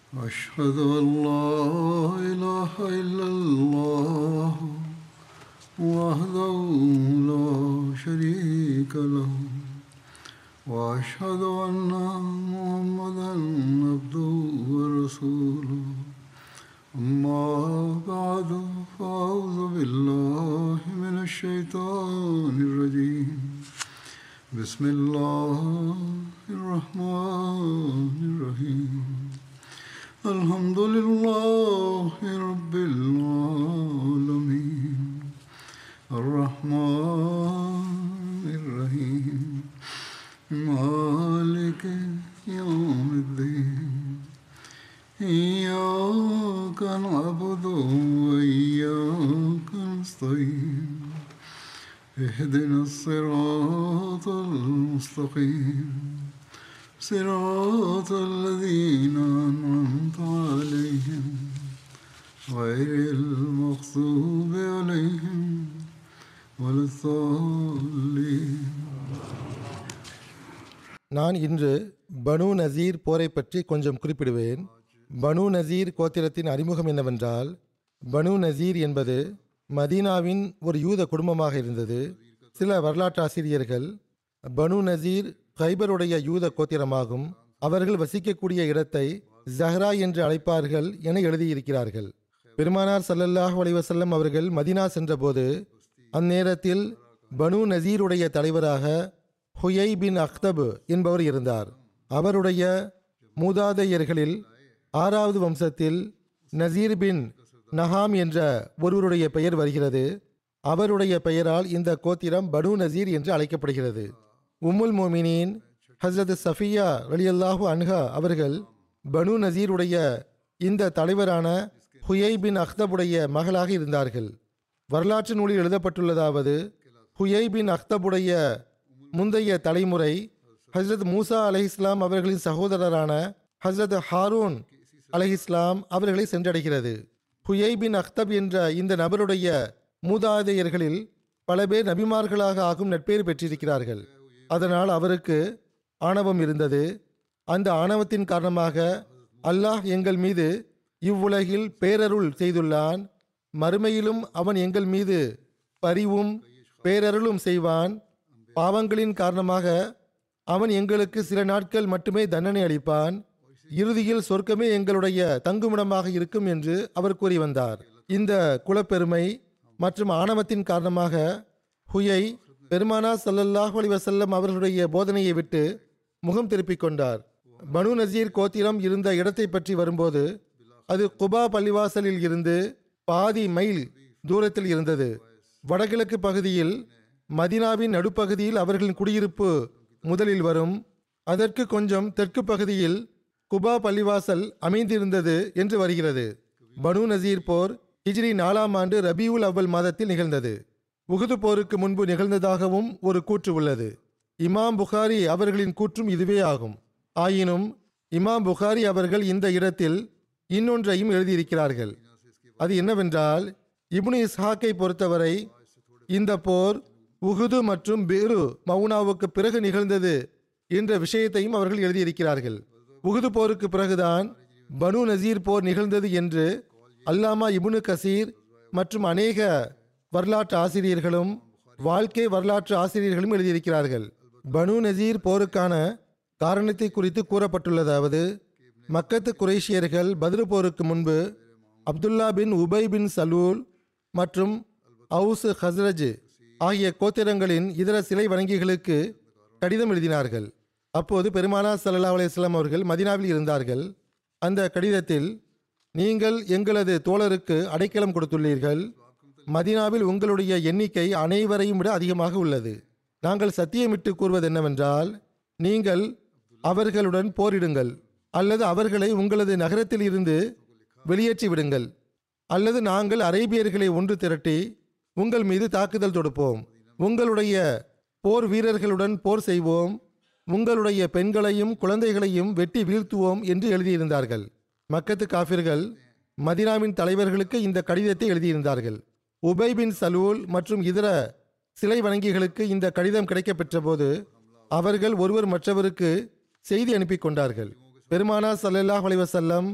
أشهد أن لا إله إلا الله وحده لا شريك له وأشهد أن محمدا عبده ورسوله أما بعد فأعوذ بالله من الشيطان الرجيم بسم الله الرحمن الرحيم الحمد لله رب العالمين الرحمن الرحيم مالك يوم الدين إياك نعبد وإياك نستعين اهدنا الصراط المستقيم صراط الذين أنعمت عليهم غير المغضوب عليهم ولا الضالين நான் இன்று பனு நசீர் போரை பற்றி கொஞ்சம் குறிப்பிடுவேன் பனு நசீர் கோத்திரத்தின் அறிமுகம் என்னவென்றால் பனு நசீர் என்பது மதீனாவின் ஒரு யூத குடும்பமாக இருந்தது சில வரலாற்றாசிரியர்கள் பனு நசீர் கைபருடைய யூத கோத்திரமாகும் அவர்கள் வசிக்கக்கூடிய இடத்தை ஜஹ்ரா என்று அழைப்பார்கள் என எழுதியிருக்கிறார்கள் பெருமானார் ஸல்லல்லாஹு அலைஹி வஸல்லம் அவர்கள் மதீனா சென்றபோது அந்நேரத்தில் பனு நசீருடைய தலைவராக ஹுயை பின் அக்தபு என்பவர் இருந்தார் அவருடைய மூதாதையர்களில் ஆறாவது வம்சத்தில் நசீர் பின் நஹாம் என்ற ஒருவருடைய பெயர் வருகிறது அவருடைய பெயரால் இந்த கோத்திரம் பனு நசீர் என்று அழைக்கப்படுகிறது உம்முல் மோமினின் ஹஸ்ரத் சஃபியா ரலியல்லாஹு அன்ஹா அவர்கள் பனு நசீருடைய இந்த தலைவரான ஹுயை பின் அக்தபுடைய மகளாக இருந்தார்கள் வரலாற்று நூலில் எழுதப்பட்டுள்ளதாவது ஹுயை பின் அக்தபுடைய முந்தைய தலைமுறை ஹஸ்ரத் மூசா அலைஹிஸ்லாம் அவர்களின் சகோதரரான ஹஸ்ரத் ஹாரூன் அலைஹிஸ்லாம் அவர்களை சென்றடைகிறது ஹுயை பின் அக்தப் என்ற இந்த நபருடைய மூதாதையர்களில் பல பேர் நபிமார்களாக ஆகும் நட்பேறு பெற்றிருக்கிறார்கள் அதனால் அவருக்கு ஆணவம் இருந்தது அந்த ஆணவத்தின் காரணமாக அல்லாஹ் எங்கள் மீது இவ்வுலகில் பேரருள் செய்துள்ளான் மறுமையிலும் அவன் எங்கள் மீது பரிவும் பேரருளும் செய்வான் பாவங்களின் காரணமாக அவன் எங்களுக்கு சில நாட்கள் மட்டுமே தண்டனை அளிப்பான் இறுதியில் சொர்க்கமே எங்களுடைய தங்குமிடமாக இருக்கும் என்று அவர் கூறி வந்தார் இந்த குலப்பெருமை மற்றும் ஆணவத்தின் காரணமாக ஹுயை பெருமானா ஸல்லல்லாஹு அலைஹி வஸல்லம் அவர்களுடைய போதனையை விட்டு முகம் திருப்பிக் கொண்டார் பனு நசீர் கோத்திரம் இருந்த இடத்தை பற்றி வரும்போது அது குபா பள்ளிவாசலில் இருந்து பாதி மைல் தூரத்தில் இருந்தது வடகிழக்கு பகுதியில் மதினாவின் நடுப்பகுதியில் அவர்களின் குடியிருப்பு முதலில் வரும் அதற்கு கொஞ்சம் தெற்கு பகுதியில் குபா பள்ளிவாசல் அமைந்திருந்தது என்று வருகிறது பனு நசீர் போர் ஹிஜ்ரி நாலாம் ஆண்டு ரபியுல் அவ்வல் மாதத்தில் நிகழ்ந்தது உகுது போருக்கு முன்பு நிகழ்ந்ததாகவும் ஒரு கூற்று உள்ளது இமாம் புகாரி அவர்களின் கூற்றும் இதுவே ஆகும் ஆயினும் இமாம் புகாரி அவர்கள் இந்த இடத்தில் இன்னொன்றையும் எழுதியிருக்கிறார்கள் அது என்னவென்றால் இப்னு இஸ்ஹாக்கை பொறுத்தவரை இந்த போர் உகுது மற்றும் பேரு மவுனாவுக்கு பிறகு நிகழ்ந்தது என்ற விஷயத்தையும் அவர்கள் எழுதியிருக்கிறார்கள் உகுது போருக்கு பிறகுதான் பனு நசீர் போர் நிகழ்ந்தது என்று அல்லாமா இப்னு கசீர் மற்றும் அநேக வரலாற்று ஆசிரியர்களும் வாழ்க்கை வரலாற்று ஆசிரியர்களும் எழுதியிருக்கிறார்கள் பனு நசீர் போருக்கான காரணத்தை குறித்து கூறப்பட்டுள்ளதாவது மக்கத்து குரேஷியர்கள் பத்ரு போருக்கு முன்பு அப்துல்லா பின் உபை பின் சலூல் மற்றும் அவுஸ் ஹஸ்ரஜ் ஆகிய கோத்திரங்களின் இதர சிலை வணங்கிகளுக்கு கடிதம் எழுதினார்கள் அப்போது பெருமானா சல்லா அலையம் அவர்கள் மதினாவில் இருந்தார்கள் அந்த கடிதத்தில் நீங்கள் எங்களது தோழருக்கு அடைக்கலம் கொடுத்துள்ளீர்கள் மதினாவில் உங்களுடைய எண்ணிக்கை அனைவரையும் விட அதிகமாக உள்ளது நாங்கள் சத்தியமிட்டு கூறுவது என்னவென்றால் நீங்கள் அவர்களுடன் போரிடுங்கள் அல்லது அவர்களை உங்களது நகரத்தில் இருந்து வெளியேற்றி விடுங்கள் அல்லது நாங்கள் அரேபியர்களை ஒன்று திரட்டி உங்கள் மீது தாக்குதல் தொடுப்போம் உங்களுடைய போர் வீரர்களுடன் போர் செய்வோம் உங்களுடைய பெண்களையும் குழந்தைகளையும் வெட்டி வீழ்த்துவோம் என்று எழுதியிருந்தார்கள் மக்கத்து காஃபிர்கள் மதினாவின் தலைவர்களுக்கு இந்த கடிதத்தை எழுதியிருந்தார்கள் உபை பின் சலூல் மற்றும் இதர சிலை வணங்கிகளுக்கு இந்த கடிதம் கிடைக்கப்பெற்ற போது அவர்கள் ஒருவர் மற்றவருக்கு செய்தி அனுப்பி கொண்டார்கள் பெருமானா ஸல்லல்லாஹு அலைஹி வஸல்லம்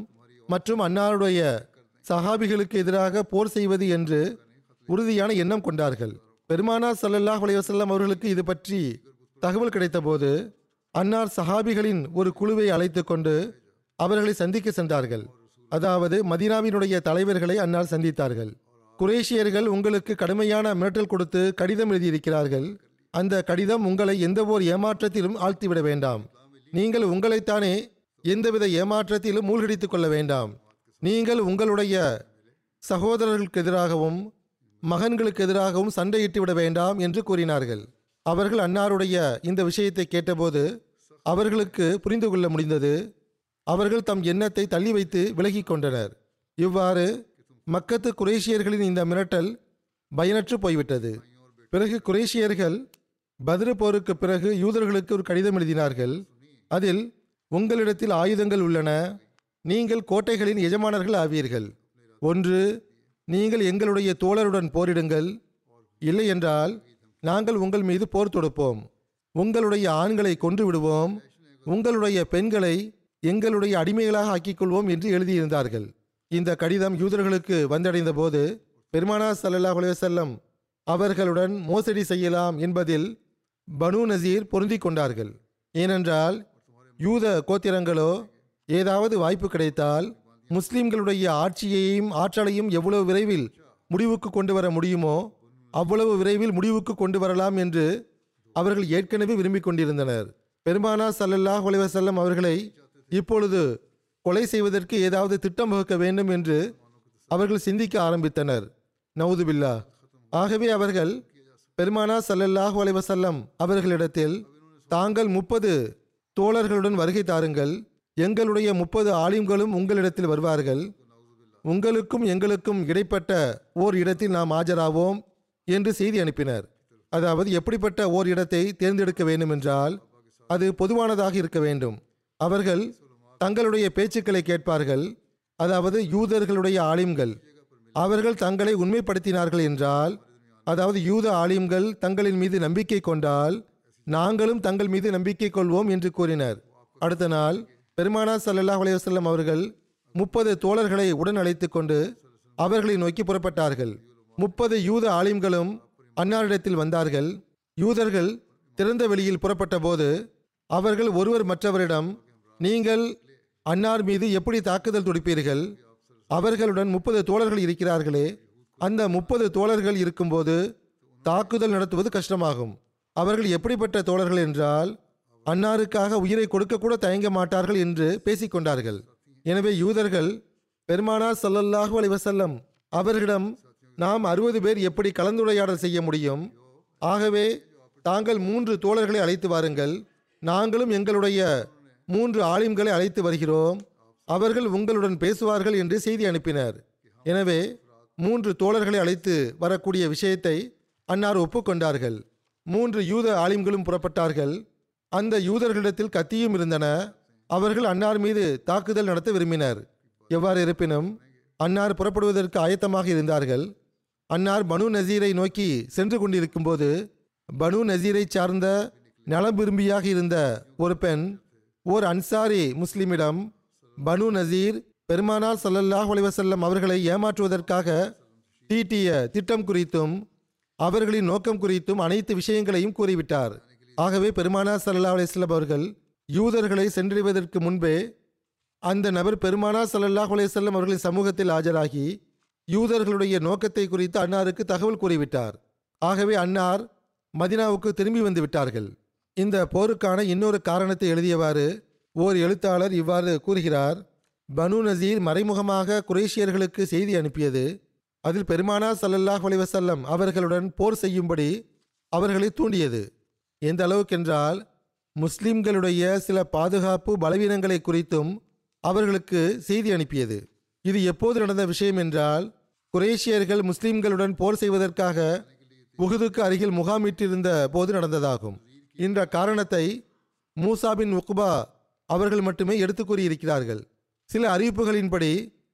மற்றும் அன்னாருடைய சஹாபிகளுக்கு எதிராக போர் செய்வது என்று உறுதியான எண்ணம் கொண்டார்கள் பெருமானா ஸல்லல்லாஹு அலைஹி வஸல்லம் அவர்களுக்கு இது பற்றி தகவல் கிடைத்தபோது அன்னார் சஹாபிகளின் ஒரு குழுவை அழைத்து கொண்டு அவர்களை சந்திக்க சென்றார்கள் அதாவது மதீனாவினுடைய தலைவர்களை அன்னார் சந்தித்தார்கள் குரேஷியர்கள் உங்களுக்கு கடுமையான மிரட்டல் கொடுத்து கடிதம் எழுதியிருக்கிறார்கள் அந்த கடிதம் உங்களை எந்த ஓர் ஏமாற்றத்திலும் ஆழ்த்திவிட வேண்டாம் நீங்கள் உங்களைத்தானே எந்தவித ஏமாற்றத்திலும் மூழ்கடித்துக் கொள்ள வேண்டாம் நீங்கள் உங்களுடைய சகோதரர்களுக்கு எதிராகவும் மகன்களுக்கு எதிராகவும் சண்டையிட்டு விட வேண்டாம் என்று கூறினார்கள் அவர்கள் அன்னாருடைய இந்த விஷயத்தை கேட்டபோது அவர்களுக்கு புரிந்து கொள்ள முடிந்தது அவர்கள் தம் எண்ணத்தை தள்ளி வைத்து விலகிக் கொண்டனர் இவ்வாறு மக்கத்து குரேஷியர்களின் இந்த மிரட்டல் பயனற்று போய்விட்டது பிறகு குரேஷியர்கள் பத்ரு போருக்கு பிறகு யூதர்களுக்கு ஒரு கடிதம் எழுதினார்கள் அதில் உங்களிடத்தில் ஆயுதங்கள் உள்ளன நீங்கள் கோட்டைகளின் எஜமானர்கள் ஆவீர்கள் ஒன்று நீங்கள் எங்களுடைய தோழருடன் போரிடுங்கள் இல்லை என்றால் நாங்கள் உங்கள் மீது போர் தொடுப்போம் உங்களுடைய ஆண்களை கொன்று விடுவோம் உங்களுடைய பெண்களை எங்களுடைய அடிமைகளாக ஆக்கிக் கொள்வோம் என்று எழுதியிருந்தார்கள் இந்த கடிதம் யூதர்களுக்கு வந்தடைந்த போது பெருமானா ஸல்லல்லாஹு அலைஹி வஸல்லம் அவர்களுடன் மோசடி செய்யலாம் என்பதில் பனு நசீர் பொருந்திக் கொண்டார்கள் ஏனென்றால் யூத கோத்திரங்களோ ஏதாவது வாய்ப்பு கிடைத்தால் முஸ்லிம்களுடைய ஆட்சியையும் ஆற்றலையும் எவ்வளவு விரைவில் முடிவுக்கு கொண்டு வர முடியுமோ அவ்வளவு விரைவில் முடிவுக்கு கொண்டு வரலாம் என்று அவர்கள் ஏற்கனவே விரும்பிக் கொண்டிருந்தனர் பெருமானா ஸல்லல்லாஹு அலைஹி வஸல்லம் அவர்களை இப்பொழுது கொலை செய்வதற்கு ஏதாவது திட்டம் வகுக்க வேண்டும் என்று அவர்கள் சிந்திக்க ஆரம்பித்தனர் நவுதுபில்லா ஆகவே அவர்கள் பெருமானா ஸல்லல்லாஹு அலைஹி வஸல்லம் அவர்களிடத்தில் தாங்கள் முப்பது தோழர்களுடன் வருகை தாருங்கள் எங்களுடைய முப்பது ஆலிம்களும் உங்களிடத்தில் வருவார்கள் உங்களுக்கும் எங்களுக்கும் இடைப்பட்ட ஓர் இடத்தில் நாம் ஆஜராவோம் என்று செய்தி அனுப்பினர் அதாவது எப்படிப்பட்ட ஓர் இடத்தை தேர்ந்தெடுக்க வேண்டும் என்றால் அது பொதுவானதாக இருக்க வேண்டும் அவர்கள் தங்களுடைய பேச்சுக்களை கேட்பார்கள் அதாவது யூதர்களுடைய ஆலிம்கள் அவர்கள் தங்களை உண்மைப்படுத்தினார்கள் என்றால் அதாவது யூத ஆலிம்கள் தங்களின் மீது நம்பிக்கை கொண்டால் நாங்களும் தங்கள் மீது நம்பிக்கை கொள்வோம் என்று கூறினர் அடுத்த நாள் பெருமானா ஸல்லல்லாஹு அலைஹி வஸல்லம் அவர்கள் முப்பது தோழர்களை உடன் அழைத்துக் கொண்டு அவர்களை நோக்கி புறப்பட்டார்கள் முப்பது யூத ஆலிம்களும் அன்னாரிடத்தில் வந்தார்கள் யூதர்கள் திறந்த வெளியில் புறப்பட்ட போது அவர்கள் ஒருவர் மற்றவரிடம் நீங்கள் அன்னார் மீது எப்படி தாக்குதல் தொடுப்பீர்கள் அவர்களுடன் முப்பது தோழர்கள் இருக்கிறார்களே அந்த முப்பது தோழர்கள் இருக்கும்போது தாக்குதல் நடத்துவது கஷ்டமாகும் அவர்கள் எப்படிப்பட்ட தோழர்கள் என்றால் அன்னாருக்காக உயிரை கொடுக்க கூட தயங்க மாட்டார்கள் என்று பேசிக்கொண்டார்கள் எனவே யூதர்கள் பெருமானா ஸல்லல்லாஹு அலைஹி வஸல்லம் அவர்களிடம் நாம் அறுபது பேர் எப்படி கலந்துரையாடல் செய்ய முடியும் ஆகவே தாங்கள் மூன்று தோழர்களை அழைத்து வாருங்கள் நாங்களும் எங்களுடைய மூன்று ஆலிம்களை அழைத்து வருகிறோம் அவர்கள் உங்களுடன் பேசுவார்கள் என்று செய்தி அனுப்பினர் எனவே மூன்று தோழர்களை அழைத்து வரக்கூடிய விஷயத்தை அன்னார் ஒப்புக்கொண்டார்கள் மூன்று யூத ஆலிம்களும் புறப்பட்டார்கள் அந்த யூதர்களிடத்தில் கத்தியும் இருந்தன அவர்கள் அன்னார் மீது தாக்குதல் நடத்த விரும்பினர் எவ்வாறு இருப்பினும் அன்னார் புறப்படுவதற்கு ஆயத்தமாக இருந்தார்கள் அன்னார் பனு நசீரை நோக்கி சென்று கொண்டிருக்கும்போது பனு நசீரை சார்ந்த நலம் விரும்பியாக இருந்த ஒரு பெண் ஓர் அன்சாரி முஸ்லிமிடம் பனு நசீர் பெருமானார் ஸல்லல்லாஹு அலைஹி வஸல்லம் அவர்களை ஏமாற்றுவதற்காக தீட்டிய திட்டம் குறித்தும் அவர்களின் நோக்கம் குறித்தும் அனைத்து விஷயங்களையும் கூறிவிட்டார் ஆகவே பெருமானார் ஸல்லல்லாஹு அலைஹி வஸல்லம் அவர்கள் யூதர்களை சென்றடைவதற்கு முன்பே அந்த நபர் பெருமானார் ஸல்லல்லாஹு அலைஹி வஸல்லம் அவர்களின் சமூகத்தில் ஆஜராகி யூதர்களுடைய நோக்கத்தை குறித்து அன்னாருக்கு தகவல் கூறிவிட்டார் ஆகவே அன்னார் மதினாவுக்கு திரும்பி வந்து விட்டார்கள் இந்த போருக்கான இன்னொரு காரணத்தை எழுதியவாறு ஓர் எழுத்தாளர் இவ்வாறு கூறுகிறார் பனு நசீர் மறைமுகமாக குரேஷியர்களுக்கு செய்தி அனுப்பியது அதில் பெருமானா ஸல்லல்லாஹு அலைஹி வஸல்லம் அவர்களுடன் போர் செய்யும்படி அவர்களை தூண்டியது எந்த அளவுக்கென்றால் முஸ்லிம்களுடைய சில பாதுகாப்பு பலவீனங்களை குறித்தும் அவர்களுக்கு செய்தி அனுப்பியது இது எப்போது நடந்த விஷயம் என்றால் குரேஷியர்கள் முஸ்லிம்களுடன் போர் செய்வதற்காக உகுதுக்கு அருகில் முகாமிட்டிருந்த போது நடந்ததாகும் இந்த காரணத்தை மூசா பின் உக்பா அவர்கள் மட்டுமே எடுத்து கூறியிருக்கிறார்கள் சில அறிவிப்புகளின்படி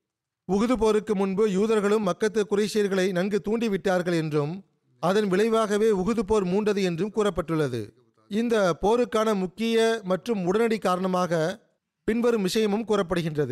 உகுது போருக்கு முன்பு யூதர்களும் மக்கத்து குரேஷியர்களை நன்கு தூண்டிவிட்டார்கள் என்றும் அதன் விளைவாகவே உகுது போர் மூண்டது என்றும் கூறப்பட்டுள்ளது இந்த போருக்கான முக்கிய மற்றும் உடனடி காரணமாக பின்வரும் விஷயமும் கூறப்படுகின்றது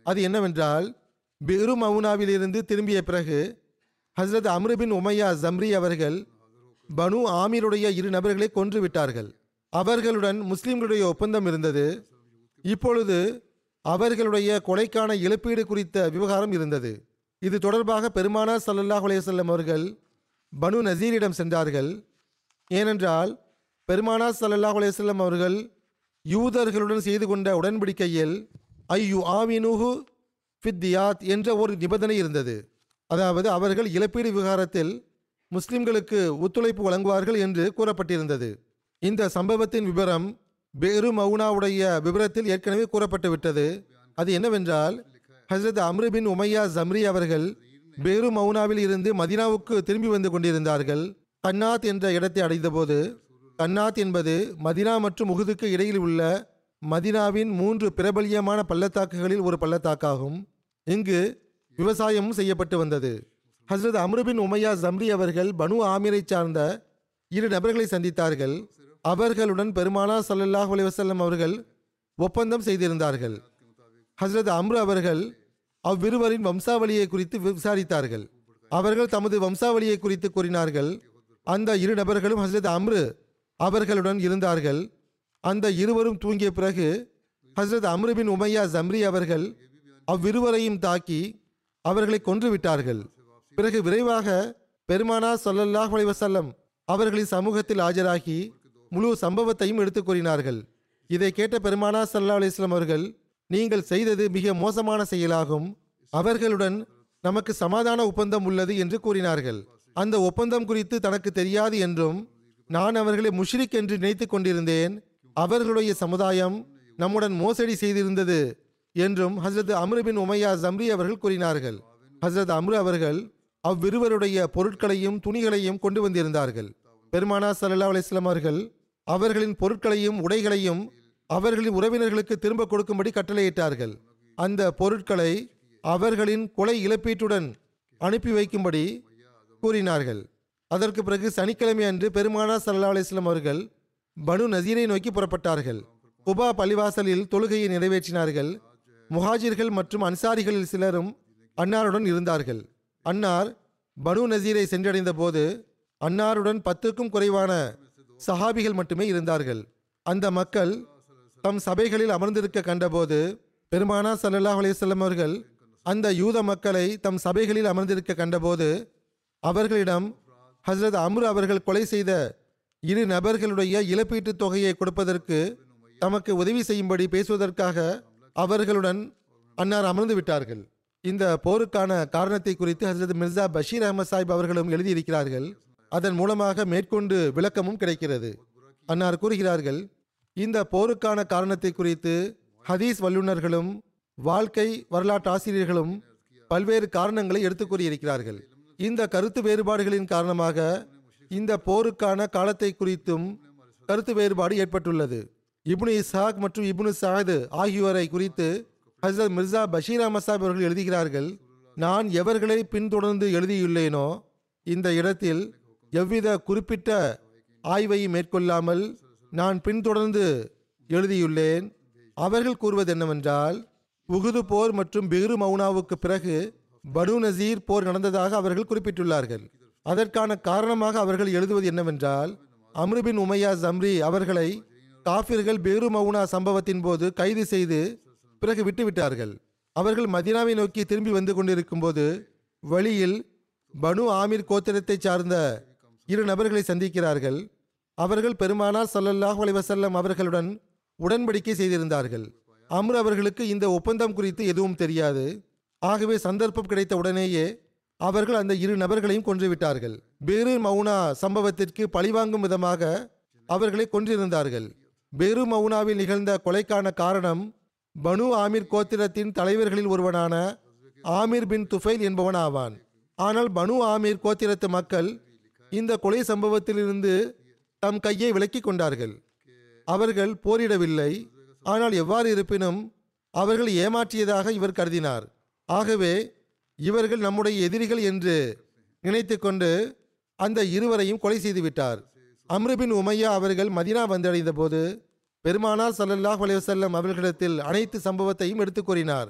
அது என்னவென்றால் பிரு மவுனாவிலிருந்து திரும்பிய பிறகு ஹஸ்ரத் அம்ருபின் உமையா ஜம்ரி அவர்கள் பனு ஆமீருடைய இரு நபர்களை கொன்று விட்டார்கள் அவர்களுடன் முஸ்லிம்களுடைய ஒப்பந்தம் இருந்தது இப்பொழுது அவர்களுடைய கொலைக்கான இழப்பீடு குறித்த விவகாரம் இருந்தது இது தொடர்பாக பெருமானார் ஸல்லல்லாஹு அலைஹி வஸல்லம் அவர்கள் பனு நசீரிடம் சென்றார்கள் ஏனென்றால் பெருமானார் ஸல்லல்லாஹு அலைஹி வஸல்லம் அவர்கள் யூதர்களுடன் செய்து கொண்ட உடன்படிக்கையில் ஐயு ஆவினுஹு ஃபித்தியாத் என்ற ஒரு நிபந்தனை இருந்தது அதாவது அவர்கள் இழப்பீடு விவகாரத்தில் முஸ்லிம்களுக்கு ஒத்துழைப்பு வழங்குவார்கள் என்று கூறப்பட்டிருந்தது இந்த சம்பவத்தின் விவரம் பேரு மவுனாவுடைய விவரத்தில் ஏற்கனவே கூறப்பட்டு விட்டது அது என்னவென்றால் ஹசரத் அம்ரு பின் உமையா ஜம்ரி அவர்கள் பேரு மவுனாவில் இருந்து மதினாவுக்கு திரும்பி வந்து கொண்டிருந்தார்கள் கன்னாத் என்ற இடத்தை அடைந்தபோது கன்னாத் என்பது மதினா மற்றும் உகுதுக்கு இடையில் உள்ள மதினாவின் மூன்று பிரபல்யமான பள்ளத்தாக்குகளில் ஒரு பள்ளத்தாக்காகும் இங்கு விவசாயமும் செய்யப்பட்டு வந்தது ஹஸ்ரத் அம்ருபின் உமையா ஜம்ரி அவர்கள் பனு ஆமீரை சார்ந்த இரு நபர்களை சந்தித்தார்கள் அவர்களுடன் பெருமானா ஸல்லல்லாஹு அலைஹி வஸல்லம் அவர்கள் ஒப்பந்தம் செய்திருந்தார்கள் ஹஸ்ரத் அம்ரு அவர்கள் அவ்விருவரின் வம்சாவளியை குறித்து விசாரித்தார்கள் அவர்கள் தமது வம்சாவளியை குறித்து கூறினார்கள் அந்த இரு நபர்களும் ஹஸ்ரத் அம்ரு அவர்களுடன் இருந்தார்கள் அந்த இருவரும் தூங்கிய பிறகு ஹஸ்ரத் அம்ரு பின் உமையா ஜம்ரி அவர்கள் அவ்விருவரையும் தாக்கி அவர்களை கொன்று விட்டார்கள் பிறகு விரைவாக பெருமானா ஸல்லல்லாஹு அலைஹி வஸல்லம் அவர்களின் சமூகத்தில் ஆஜராகி முழு சம்பவத்தையும் எடுத்துக் கூறினார்கள் இதை கேட்ட பெருமானா ஸல்லல்லாஹு அலைஹி வஸல்லம் அவர்கள் நீங்கள் செய்தது மிக மோசமான செயலாகும் அவர்களுடன் நமக்கு சமாதான ஒப்பந்தம் உள்ளது என்று கூறினார்கள் அந்த ஒப்பந்தம் குறித்து தனக்கு தெரியாது என்றும் நான் அவர்களை முஷ்ரிக் என்று நினைத்துக் கொண்டிருந்தேன் அவர்களுடைய சமுதாயம் நம்முடன் மோசடி செய்திருந்தது என்றும் ஹஸ்ரத் அம்ரு பின் உமையா ஜம்ரி அவர்கள் கூறினார்கள் ஹஸ்ரத் அம்ரு அவர்கள் அவ்விருவருடைய பொருட்களையும் துணிகளையும் கொண்டு வந்திருந்தார்கள் பெருமானா சல்லா அலிஸ்லாம் அவர்கள் அவர்களின் பொருட்களையும் உடைகளையும் அவர்களின் உறவினர்களுக்கு திரும்ப கொடுக்கும்படி கட்டளையிட்டார்கள் அந்த பொருட்களை அவர்களின் கொலை இழப்பீட்டுடன் அனுப்பி வைக்கும்படி கூறினார்கள் அதற்கு பிறகு சனிக்கிழமை அன்று பெருமானா சல்லா அலிஸ்லாம் அவர்கள் பனு நசீரை நோக்கி புறப்பட்டார்கள் குபா பள்ளிவாசலில் தொழுகையை நிறைவேற்றினார்கள் முஹாஜிர்கள் மற்றும் அன்சாரிகளில் சிலரும் அன்னாருடன் இருந்தார்கள் அன்னார் பனு நசீரை சென்றடைந்த போது அன்னாருடன் பத்துக்கும் குறைவான சஹாபிகள் மட்டுமே இருந்தார்கள் அந்த மக்கள் தம் சபைகளில் அமர்ந்திருக்க கண்டபோது பெருமானா ஸல்லல்லாஹு அலைஹி வஸல்லம் அவர்கள் அந்த யூத மக்களை தம் சபைகளில் அமர்ந்திருக்க கண்டபோது அவர்களிடம் ஹஸ்ரத் அம்ரு அவர்கள் கொலை செய்த இரு நபர்களுடைய இழப்பீட்டுத் தொகையை கொடுப்பதற்கு தமக்கு உதவி செய்யும்படி பேசுவதற்காக அவர்களுடன் அன்னார் அமர்ந்து விட்டார்கள் இந்த போருக்கான காரணத்தை குறித்து ஹசரத் மிர்சா பஷீர் அஹமத் சாஹிப் அவர்களும் எழுதியிருக்கிறார்கள் அதன் மூலமாக மேற்கொண்டு விளக்கமும் கிடைக்கிறது அன்னார் கூறுகிறார்கள் இந்த போருக்கான காரணத்தை குறித்து ஹதீஸ் வல்லுநர்களும் வாழ்க்கை வரலாற்று ஆசிரியர்களும் பல்வேறு காரணங்களை எடுத்துக் கூறியிருக்கிறார்கள் இந்த கருத்து வேறுபாடுகளின் காரணமாக இந்த போருக்கான காலத்தை குறித்தும் கருத்து வேறுபாடு ஏற்பட்டுள்ளது இப்னு இஸ்ஹாக் மற்றும் இப்னு சாஹித் ஆகியோரை குறித்து ஹசரத் மிர்சா பஷீர் அஹமத் சாஹிப் அவர்கள் எழுதுகிறார்கள் நான் எவர்களை பின்தொடர்ந்து எழுதியுள்ளேனோ இந்த இடத்தில் எவ்வித குறிப்பிட்ட ஆய்வையும் மேற்கொள்ளாமல் நான் பின்தொடர்ந்து எழுதியுள்ளேன் அவர்கள் கூறுவது என்னவென்றால் உகுது போர் மற்றும் பிஹ்ரு மௌனாவுக்கு பிறகு பனு நசீர் போர் நடந்ததாக அவர்கள் குறிப்பிட்டுள்ளார்கள் அதற்கான காரணமாக அவர்கள் எழுதுவது என்னவென்றால் அம்ருபின் உமையா ஜம்ரி அவர்களை காஃபிர்கள் பிஹ்ரு மௌனா சம்பவத்தின் போது கைது செய்து பிறகு விட்டுவிட்டார்கள் அவர்கள் மதினாவை நோக்கி திரும்பி வந்து கொண்டிருக்கும் போது வழியில் பனு ஆமீர் கோத்திரத்தைச் சார்ந்த இரு நபர்களை சந்திக்கிறார்கள் அவர்கள் பெருமானார் ஸல்லல்லாஹு அலைஹி வஸல்லம் அவர்களுடன் உடன்படிக்கை செய்திருந்தார்கள் அம்ரு அவர்களுக்கு இந்த ஒப்பந்தம் குறித்து எதுவும் தெரியாது ஆகவே சந்தர்ப்பம் கிடைத்த உடனேயே அவர்கள் அந்த இரு நபர்களையும் கொன்றுவிட்டார்கள் பேரு மௌனா சம்பவத்திற்கு பழிவாங்கும் விதமாக அவர்களை கொன்றிருந்தார்கள் பேரு மௌனாவில் நிகழ்ந்த கொலைக்கான காரணம் பனு ஆமீர் கோத்திரத்தின் தலைவர்களில் ஒருவனான ஆமீர் பின் துஃபைல் என்பவன் ஆவான் ஆனால் பனு ஆமீர் கோத்திரத்து மக்கள் இந்த கொலை சம்பவத்திலிருந்து தம் கையை விலக்கிக் கொண்டார்கள் அவர்கள் போரிடவில்லை ஆனால் எவ்வாறு இருப்பினும் அவர்கள் ஏமாற்றியதாக இவர் கருதினார் ஆகவே இவர்கள் நம்முடைய எதிரிகள் என்று நினைத்து கொண்டு அந்த இருவரையும் கொலை செய்து விட்டார் அம்ருபின் உமையா அவர்கள் மதினா வந்தடைந்த போது பெருமானார் ஸல்லல்லாஹு அலைஹி வஸல்லம் அவர்களிடத்தில் அனைத்து சம்பவத்தையும் எடுத்துக் கூறினார்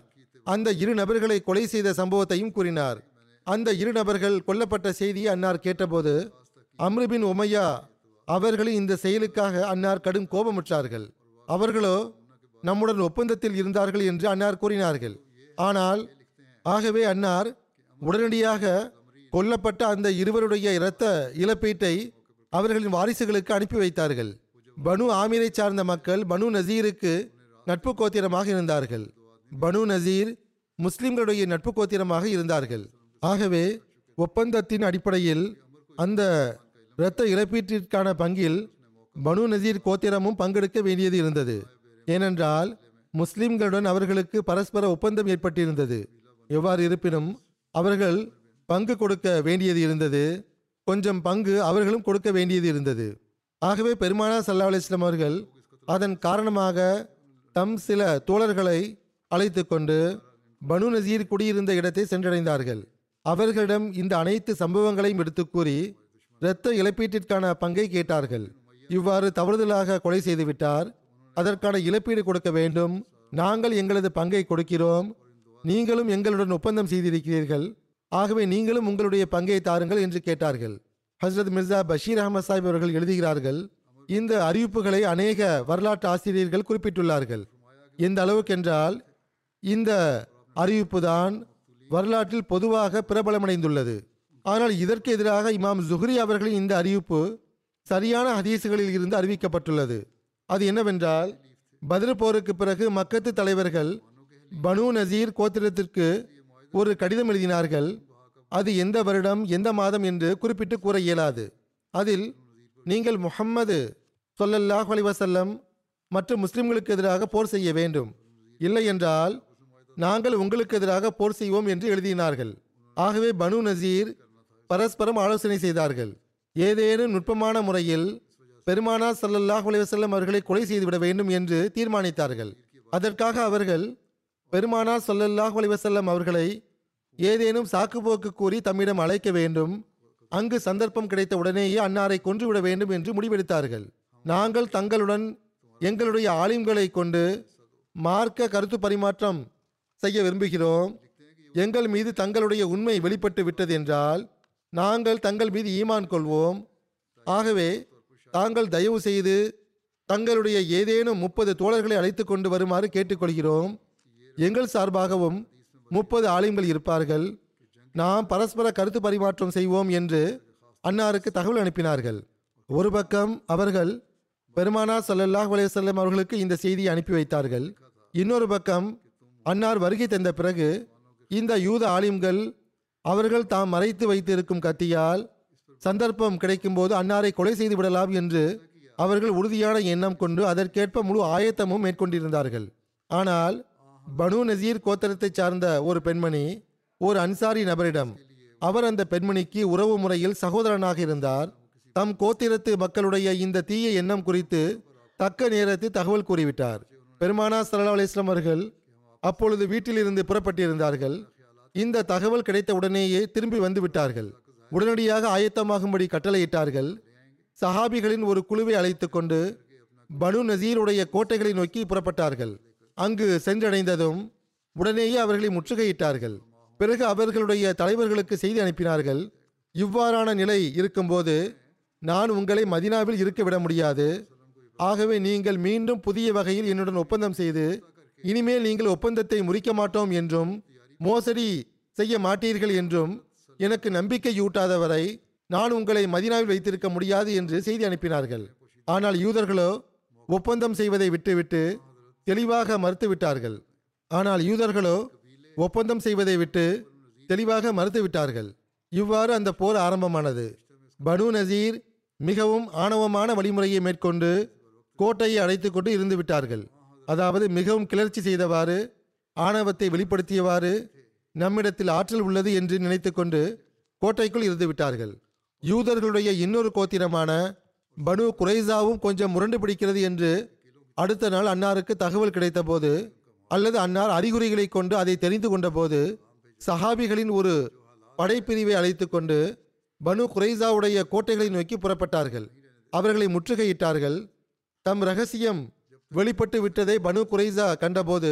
அந்த இரு நபர்களை கொலை செய்த சம்பவத்தையும் கூறினார் அந்த இரு நபர்கள் கொல்லப்பட்ட செய்தியை அன்னார் கேட்டபோது அம்ருபின் உமையா அவர்களின் இந்த செயலுக்காக அன்னார் கடும் கோபமுற்றார்கள் அவர்களோ நம்முடன் ஒப்பந்தத்தில் இருந்தார்கள் என்று அன்னார் கூறினார்கள் ஆனால் ஆகவே அன்னார் உடனடியாக கொல்லப்பட்ட அந்த இருவருடைய இரத்த இழப்பீட்டை அவர்களின் வாரிசுகளுக்கு அனுப்பி வைத்தார்கள் பனு ஆமீரை சார்ந்த மக்கள் பனு நசீருக்கு நட்பு கோத்திரமாக இருந்தார்கள் பனு நசீர் முஸ்லிம்களுடைய நட்பு கோத்திரமாக இருந்தார்கள் ஆகவே ஒப்பந்தத்தின் அடிப்படையில் அந்த இரத்த இழப்பீட்டிற்கான பங்கில் பனு நசீர் கோத்திரமும் பங்கெடுக்க வேண்டியது இருந்தது ஏனென்றால் முஸ்லிம்களுடன் அவர்களுக்கு பரஸ்பர ஒப்பந்தம் ஏற்பட்டிருந்தது எவ்வாறு இருப்பினும் அவர்கள் பங்கு கொடுக்க வேண்டியது இருந்தது கொஞ்சம் பங்கு அவர்களும் கொடுக்க வேண்டியது இருந்தது ஆகவே பெருமானா சல்லா அலிஸ்லாம் அவர்கள் அதன் காரணமாக தம் சில தோழர்களை அழைத்து கொண்டு பனு நசீர் குடியிருந்த இடத்தை சென்றடைந்தார்கள் அவர்களிடம் இந்த அனைத்து சம்பவங்களையும் எடுத்து கூறி இரத்த இழப்பீட்டிற்கான பங்கை கேட்டார்கள் இவ்வாறு தவறுதலாக கொலை செய்துவிட்டார் அதற்கான இழப்பீடு கொடுக்க வேண்டும் நாங்கள் எங்களது பங்கை கொடுக்கிறோம் நீங்களும் எங்களுடன் ஒப்பந்தம் செய்திருக்கிறீர்கள் ஆகவே நீங்களும் உங்களுடைய பங்கை தாருங்கள் என்று கேட்டார்கள் ஹஸ்ரத் மிர்சா பஷீர் அகமது சாஹிப் அவர்கள் எழுதுகிறார்கள் இந்த அறிவிப்புகளை அநேக வரலாற்று ஆசிரியர்கள் குறிப்பிட்டுள்ளார்கள் எந்த அளவுக்கென்றால் இந்த அறிவிப்பு தான் வரலாற்றில் பொதுவாக பிரபலமடைந்துள்ளது ஆனால் இதற்கு எதிராக இமாம் ஜுஹ்ரி அவர்களின் இந்த அறிவிப்பு சரியான ஹதீசுகளில் இருந்து அறிவிக்கப்பட்டுள்ளது அது என்னவென்றால் பதில் போருக்கு பிறகு மக்கத்து தலைவர்கள் பனு நசீர் கோத்திரத்திற்கு ஒரு கடிதம் எழுதினார்கள் அது எந்த வருடம் எந்த மாதம் என்று குறிப்பிட்டு கூற இயலாது அதில் நீங்கள் முஹம்மது சொல்லல்லாஹ் அலைஹி வஸல்லம் மற்றும் முஸ்லிம்களுக்கு எதிராக போர் செய்ய வேண்டும் இல்லை என்றால் நாங்கள் உங்களுக்கு எதிராக போர் செய்வோம் என்று எழுதினார்கள் ஆகவே பனு நசீர் பரஸ்பரம் ஆலோசனை செய்தார்கள் ஏதேனும் நுட்பமான முறையில் பெருமானா ஸல்லல்லாஹு அலைஹி வஸல்லம் அவர்களை கொலை செய்துவிட வேண்டும் என்று தீர்மானித்தார்கள் அதற்காக அவர்கள் பெருமானா ஸல்லல்லாஹு அலைஹி வஸல்லம் அவர்களை ஏதேனும் சாக்குப்போக்கு கூறி தம்மிடம் அழைக்க வேண்டும் அங்கு சந்தர்ப்பம் கிடைத்த உடனேயே அன்னாரை கொன்றுவிட வேண்டும் என்று முடிவெடுத்தார்கள் நாங்கள் தங்களுடன் எங்களுடைய ஆலிம்களை கொண்டு மார்க்க கருத்து பரிமாற்றம் செய்ய விரும்புகிறோம் எங்கள் மீது தங்களுடைய உண்மை வெளிப்பட்டு விட்டது என்றால் நாங்கள் தங்கள் மீது ஈமான் கொள்வோம் ஆகவே தாங்கள் தயவு செய்து தங்களுடைய ஏதேனும் முப்பது தோழர்களை அழைத்து கொண்டு வருமாறு கேட்டுக்கொள்கிறோம் எங்கள் சார்பாகவும் முப்பது ஆலிம்கள் இருப்பார்கள் நாம் பரஸ்பர கருத்து பரிமாற்றம் செய்வோம் என்று அன்னாருக்கு தகவல் அனுப்பினார்கள் ஒரு பக்கம் அவர்கள் பெருமானா ஸல்லல்லாஹு அலைஹி வஸல்லம் அவர்களுக்கு இந்த செய்தியை அனுப்பி வைத்தார்கள் இன்னொரு பக்கம் அன்னார் வருகை தந்த பிறகு இந்த யூத ஆலிம்கள் அவர்கள் தாம் மறைத்து வைத்திருக்கும் கத்தியால் சந்தர்ப்பம் கிடைக்கும்போது அன்னாரை கொலை செய்து விடலாம் என்று அவர்கள் உறுதியான எண்ணம் கொண்டு அதற்கேற்ப முழு ஆயத்தமும் மேற்கொண்டிருந்தார்கள் ஆனால் பனு நசீர் கோத்திரத்தைச் சார்ந்த ஒரு பெண்மணி ஒரு அன்சாரி நபரிடம் அவர் அந்த பெண்மணிக்கு உறவு முறையில் சகோதரனாக இருந்தார் தம் கோத்திரத்து மக்களுடைய இந்த தீய எண்ணம் குறித்து தக்க நேரத்தில் தகவல் கூறிவிட்டார் பெருமானா சல்லா அலிஸ்லாம் அவர்கள் அப்பொழுது வீட்டிலிருந்து புறப்பட்டிருந்தார்கள் இந்த தகவல் கிடைத்த உடனேயே திரும்பி வந்து விட்டார்கள் உடனடியாக ஆயத்தமாகும்படி கட்டளையிட்டார்கள் சஹாபிகளின் ஒரு குழுவை அழைத்து கொண்டு பனு நசீருடைய கோட்டைகளை நோக்கி புறப்பட்டார்கள் அங்கு சென்றடைந்ததும் உடனேயே அவர்களை முற்றுகையிட்டார்கள் பிறகு அவர்களுடைய தலைவர்களுக்கு செய்தி அனுப்பினார்கள் இவ்வாறான நிலை இருக்கும்போது நான் உங்களை மதினாவில் இருக்க விட முடியாது ஆகவே நீங்கள் மீண்டும் புதிய வகையில் என்னுடன் ஒப்பந்தம் செய்து இனிமேல் நீங்கள் ஒப்பந்தத்தை முறிக்க மாட்டோம் என்றும் மோசடி செய்ய மாட்டீர்கள் என்றும் எனக்கு நம்பிக்கையூட்டாத வரை நான் உங்களை மதினாவில் வைத்திருக்க முடியாது என்று செய்தி அனுப்பினார்கள் ஆனால் யூதர்களோ ஒப்பந்தம் செய்வதை விட்டுவிட்டு தெளிவாக மறுத்துவிட்டார்கள் ஆனால் யூதர்களோ ஒப்பந்தம் செய்வதை விட்டு தெளிவாக மறுத்துவிட்டார்கள் இவ்வாறு அந்த போர் ஆரம்பமானது பனு நசீர் மிகவும் ஆணவமான வழிமுறையை மேற்கொண்டு கோட்டையை அடைத்துக் கொண்டு இருந்து விட்டார்கள் அதாவது மிகவும் கிளர்ச்சி செய்தவாறு ஆணவத்தை வெளிப்படுத்தியவாறு நம்மிடத்தில் ஆற்றல் உள்ளது என்று நினைத்துக்கொண்டு கோட்டைக்குள் இருந்து விட்டார்கள் யூதர்களுடைய இன்னொரு கோத்திரமான பனு குரைசாவும் கொஞ்சம் முரண்டு பிடிக்கிறது என்று அடுத்த நாள் அன்னாருக்கு தகவல் கிடைத்தபோது அல்லது அன்னார் அறிகுறிகளை கொண்டு அதை தெரிந்து கொண்டபோது சஹாபிகளின் ஒரு படைப்பிரிவை அழைத்து கொண்டு பனு குரைசாவுடைய கோட்டைகளை நோக்கி புறப்பட்டார்கள் அவர்களை முற்றுகையிட்டார்கள் தம் ரகசியம் வெளிப்பட்டு விட்டதை பனு குரைசா கண்டபோது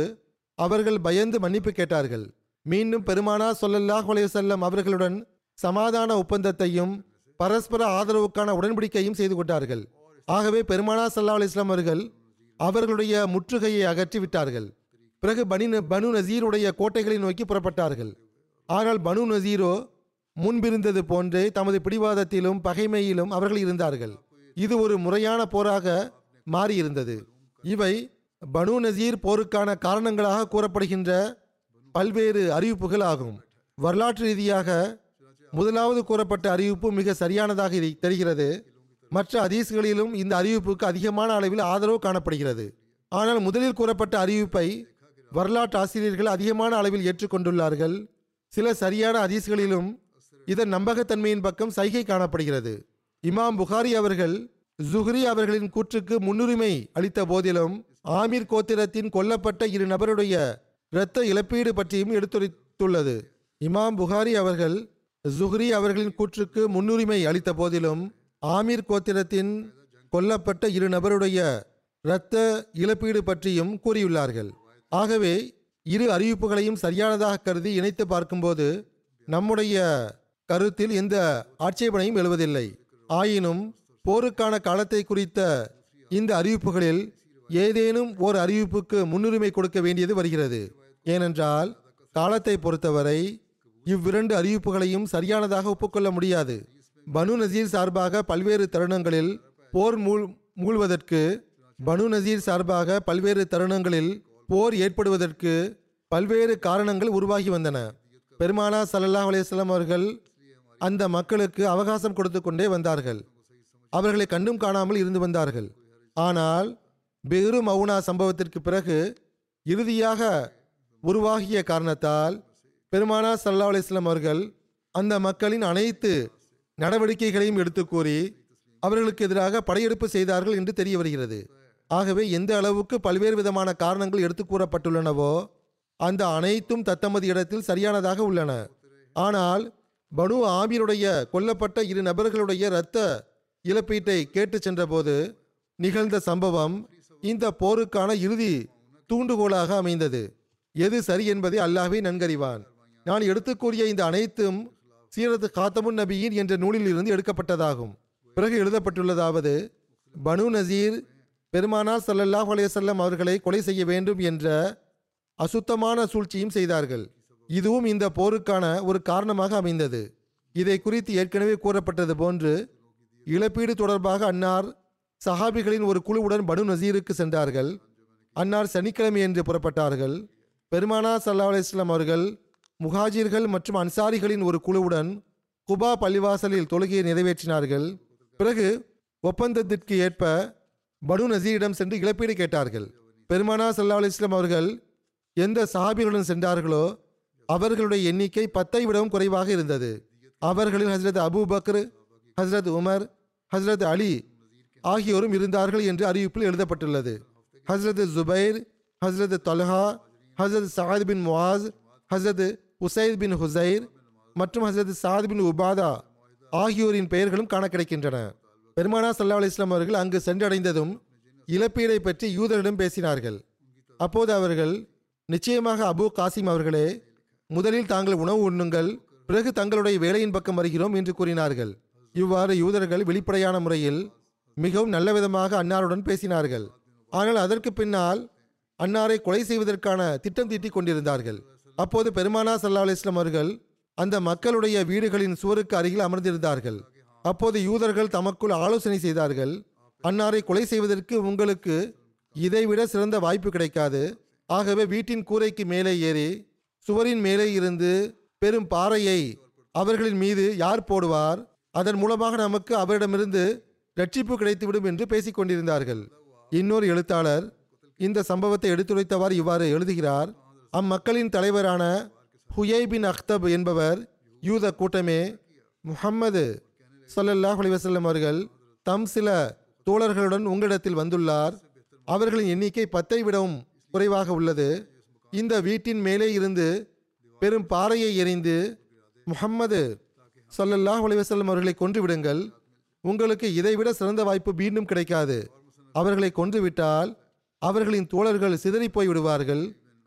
அவர்கள் பயந்து மன்னிப்பு கேட்டார்கள் மீண்டும் பெருமானா சொல்லல்லாஹ் அலைவசல்லம் அவர்களுடன் சமாதான ஒப்பந்தத்தையும் பரஸ்பர ஆதரவுக்கான உடன்படிக்கையும் செய்து கொண்டார்கள் ஆகவே பெருமானா சல்லா அலிஸ்லாம் அவர்கள் அவர்களுடைய முற்றுகையை அகற்றி விட்டார்கள் பிறகு பனி பனு நசீருடைய கோட்டைகளை நோக்கி புறப்பட்டார்கள் ஆனால் பனு நசீரோ முன்பிருந்தது போன்றே தமது பிடிவாதத்திலும் பகைமையிலும் அவர்கள் இருந்தார்கள் இது ஒரு முறையான போராக மாறியிருந்தது இவை பனு நசீர் போருக்கான காரணங்களாக கூறப்படுகின்ற பல்வேறு அறிவிப்புகள் ஆகும் வரலாற்று ரீதியாக முதலாவது கூறப்பட்ட அறிவிப்பு மிக சரியானதாக இது தெரிகிறது மற்ற அதீஸ்களிலும் இந்த அறிவிப்புக்கு அதிகமான அளவில் ஆதரவு காணப்படுகிறது ஆனால் முதலில் கூறப்பட்ட அறிவிப்பை வரலாற்று ஆசிரியர்கள் அதிகமான அளவில் ஏற்றுக்கொண்டுள்ளார்கள் சில சரியான அதீஸ்களிலும் இதன் நம்பகத்தன்மையின் பக்கம் சைகை காணப்படுகிறது இமாம் புகாரி அவர்கள் ஜுஹ்ரி அவர்களின் கூற்றுக்கு முன்னுரிமை அளித்த போதிலும் ஆமீர் கோத்திரத்தின் கொல்லப்பட்ட இரு நபருடைய இரத்த இழப்பீடு பற்றியும் எடுத்துரைத்துள்ளது இமாம் புகாரி அவர்கள் ஜுஹ்ரி அவர்களின் கூற்றுக்கு முன்னுரிமை அளித்த போதிலும் ஆமீர் கோத்திரத்தின் கொல்லப்பட்ட இரு நபருடைய இரத்த இழப்பீடு பற்றியும் கூறியுள்ளார்கள் ஆகவே இரு அறிவிப்புகளையும் சரியானதாக கருதி இணைத்து பார்க்கும்போது நம்முடைய கருத்தில் எந்த ஆட்சேபனையும் எழுவதில்லை ஆயினும் போருக்கான காலத்தை குறித்த இந்த அறிவிப்புகளில் ஏதேனும் ஓர் அறிவிப்புக்கு முன்னுரிமை கொடுக்க வேண்டியது வருகிறது ஏனென்றால் காலத்தை பொறுத்தவரை இவ்விரண்டு அறிவிப்புகளையும் சரியானதாக ஒப்புக்கொள்ள முடியாது பனு நசீர் சார்பாக பல்வேறு தருணங்களில் போர் மூழ் மூழ்வதற்கு பனு நசீர் சார்பாக பல்வேறு தருணங்களில் போர் ஏற்படுவதற்கு பல்வேறு காரணங்கள் உருவாகி வந்தன பெருமானா சல்லல்லாஹ் அலையம் அவர்கள் அந்த மக்களுக்கு அவகாசம் கொடுத்து கொண்டே வந்தார்கள் அவர்களை கண்டும் காணாமல் இருந்து வந்தார்கள் ஆனால் பெரு மவுனா சம்பவத்திற்கு பிறகு இறுதியாக உருவாகிய காரணத்தால் பெருமானா சல்லா அலிஸ்லாம் அவர்கள் அந்த மக்களின் அனைத்து நடவடிக்கைகளையும் எடுத்து கூறி அவர்களுக்கு எதிராக படையெடுப்பு செய்தார்கள் என்று தெரிய வருகிறது ஆகவே எந்த அளவுக்கு பல்வேறு விதமான காரணங்கள் எடுத்து கூறப்பட்டுள்ளனவோ அந்த அனைத்தும் தத்தமது இடத்தில் சரியானதாக உள்ளன ஆனால் பனு ஆமீருடைய கொல்லப்பட்ட இரு நபர்களுடைய இரத்த இழப்பீட்டை கேட்டு சென்றபோது நிகழ்ந்த சம்பவம் இந்த போருக்கான இறுதி தூண்டுகோலாக அமைந்தது எது சரி என்பதை அல்லாஹ்வே நன்கறிவான் நான் எடுத்து கூறிய இந்த அனைத்தும் சீரத் காத்தமுன் நபியின் என்ற நூலில் இருந்து எடுக்கப்பட்டதாகும் பிறகு எழுதப்பட்டுள்ளதாவது பனு நசீர் பெருமானா ஸல்லல்லாஹு அலைஹி வஸல்லம் அவர்களை கொலை செய்ய வேண்டும் என்ற அசுத்தமான சூழ்ச்சியும் செய்தார்கள் இதுவும் இந்த போருக்கான ஒரு காரணமாக அமைந்தது இதை குறித்து ஏற்கனவே கூறப்பட்டது போன்று இழப்பீடு தொடர்பாக அன்னார் சஹாபிகளின் ஒரு குழுவுடன் பனு நசீருக்கு சென்றார்கள் அன்னார் சனிக்கிழமை என்று புறப்பட்டார்கள் பெருமானா சல்லா அலிஸ்லாம் அவர்கள் முஹாஜிர்கள் மற்றும் அன்சாரிகளின் ஒரு குழுவுடன் குபா பள்ளிவாசலில் தொழுகையை நிறைவேற்றினார்கள் பிறகு ஒப்பந்தத்திற்கு ஏற்ப பனு நசீரிடம் சென்று இழப்பீடு கேட்டார்கள் பெருமானா சல்லா அலிஸ்லாம் அவர்கள் எந்த சஹாபிகளுடன் சென்றார்களோ அவர்களுடைய எண்ணிக்கை பத்தை விடவும் குறைவாக இருந்தது அவர்களில் ஹஸ்ரத் அபூ பக்ர் ஹஸ்ரத் உமர் ஹஸ்ரத் அலி ஆகியோரும் இருந்தார்கள் என்று அறிவிப்பில் எழுதப்பட்டுள்ளது ஹஸ்ரத் ஜுபைர் ஹஸ்ரத் தொல்ஹா ஹஸ்ரத் சாத் பின் முவாஸ் ஹஸ்ரத் உசைத் பின் ஹுசைர் மற்றும் ஹஸ்ரத் சாத் பின் உபாதா ஆகியோரின் பெயர்களும் காண கிடைக்கின்றன பெருமானா சல்லா அலிஸ்லாம் அவர்கள் அங்கு சென்றடைந்ததும் இழப்பீடை பற்றி யூதரிடம் பேசினார்கள் அப்போது அவர்கள் நிச்சயமாக அபு காசிம் அவர்களே முதலில் தாங்கள் உணவு உண்ணுங்கள் பிறகு தங்களுடைய வேலையின் பக்கம் வருகிறோம் என்று கூறினார்கள் இவ்வாறு யூதர்கள் வெளிப்படையான முறையில் மிகவும் நல்ல விதமாக அன்னாருடன் பேசினார்கள் ஆனால் அதற்கு பின்னால் அன்னாரை கொலை செய்வதற்கான திட்டம் தீட்டிக் கொண்டிருந்தார்கள் அப்போது பெருமானா சல்லா அலிஸ்லாம் அவர்கள் அந்த மக்களுடைய வீடுகளின் சுவருக்கு அருகில் அமர்ந்திருந்தார்கள் அப்போது யூதர்கள் தமக்குள் ஆலோசனை செய்தார்கள் அன்னாரை கொலை செய்வதற்கு உங்களுக்கு இதைவிட சிறந்த வாய்ப்பு கிடைக்காது ஆகவே வீட்டின் கூரைக்கு மேலே ஏறி சுவரின் மேலே இருந்து பெரும் பாறையை அவர்களின் மீது யார் போடுவார் அதன் மூலமாக நமக்கு அவரிடமிருந்து ரட்சிப்பு கிடைத்துவிடும் என்று பேசிக் கொண்டிருந்தார்கள் இன்னொரு எழுத்தாளர் இந்த சம்பவத்தை எடுத்துரைத்தவாறு இவ்வாறு எழுதுகிறார் அம்மக்களின் தலைவரான ஹுயை பின் அக்தப் என்பவர் யூத கூட்டமே முஹம்மது ஸல்லல்லாஹு அலைஹி வஸல்லம் அவர்கள் தம் சில தோழர்களுடன் உங்களிடத்தில் வந்துள்ளார் அவர்களின் எண்ணிக்கை பத்தை விடவும் குறைவாக உள்ளது இந்த வீட்டின் மேலே இருந்து பெரும் பாறையை எறிந்து முஹம்மது ஸல்லல்லாஹு அலைஹி வஸல்லம் அவர்களை கொன்று விடுங்கள் உங்களுக்கு இதைவிட சிறந்த வாய்ப்பு மீண்டும் கிடைக்காது அவர்களை கொன்றுவிட்டால் அவர்களின் தோழர்கள் சிதறிப் போய் விடுவார்கள்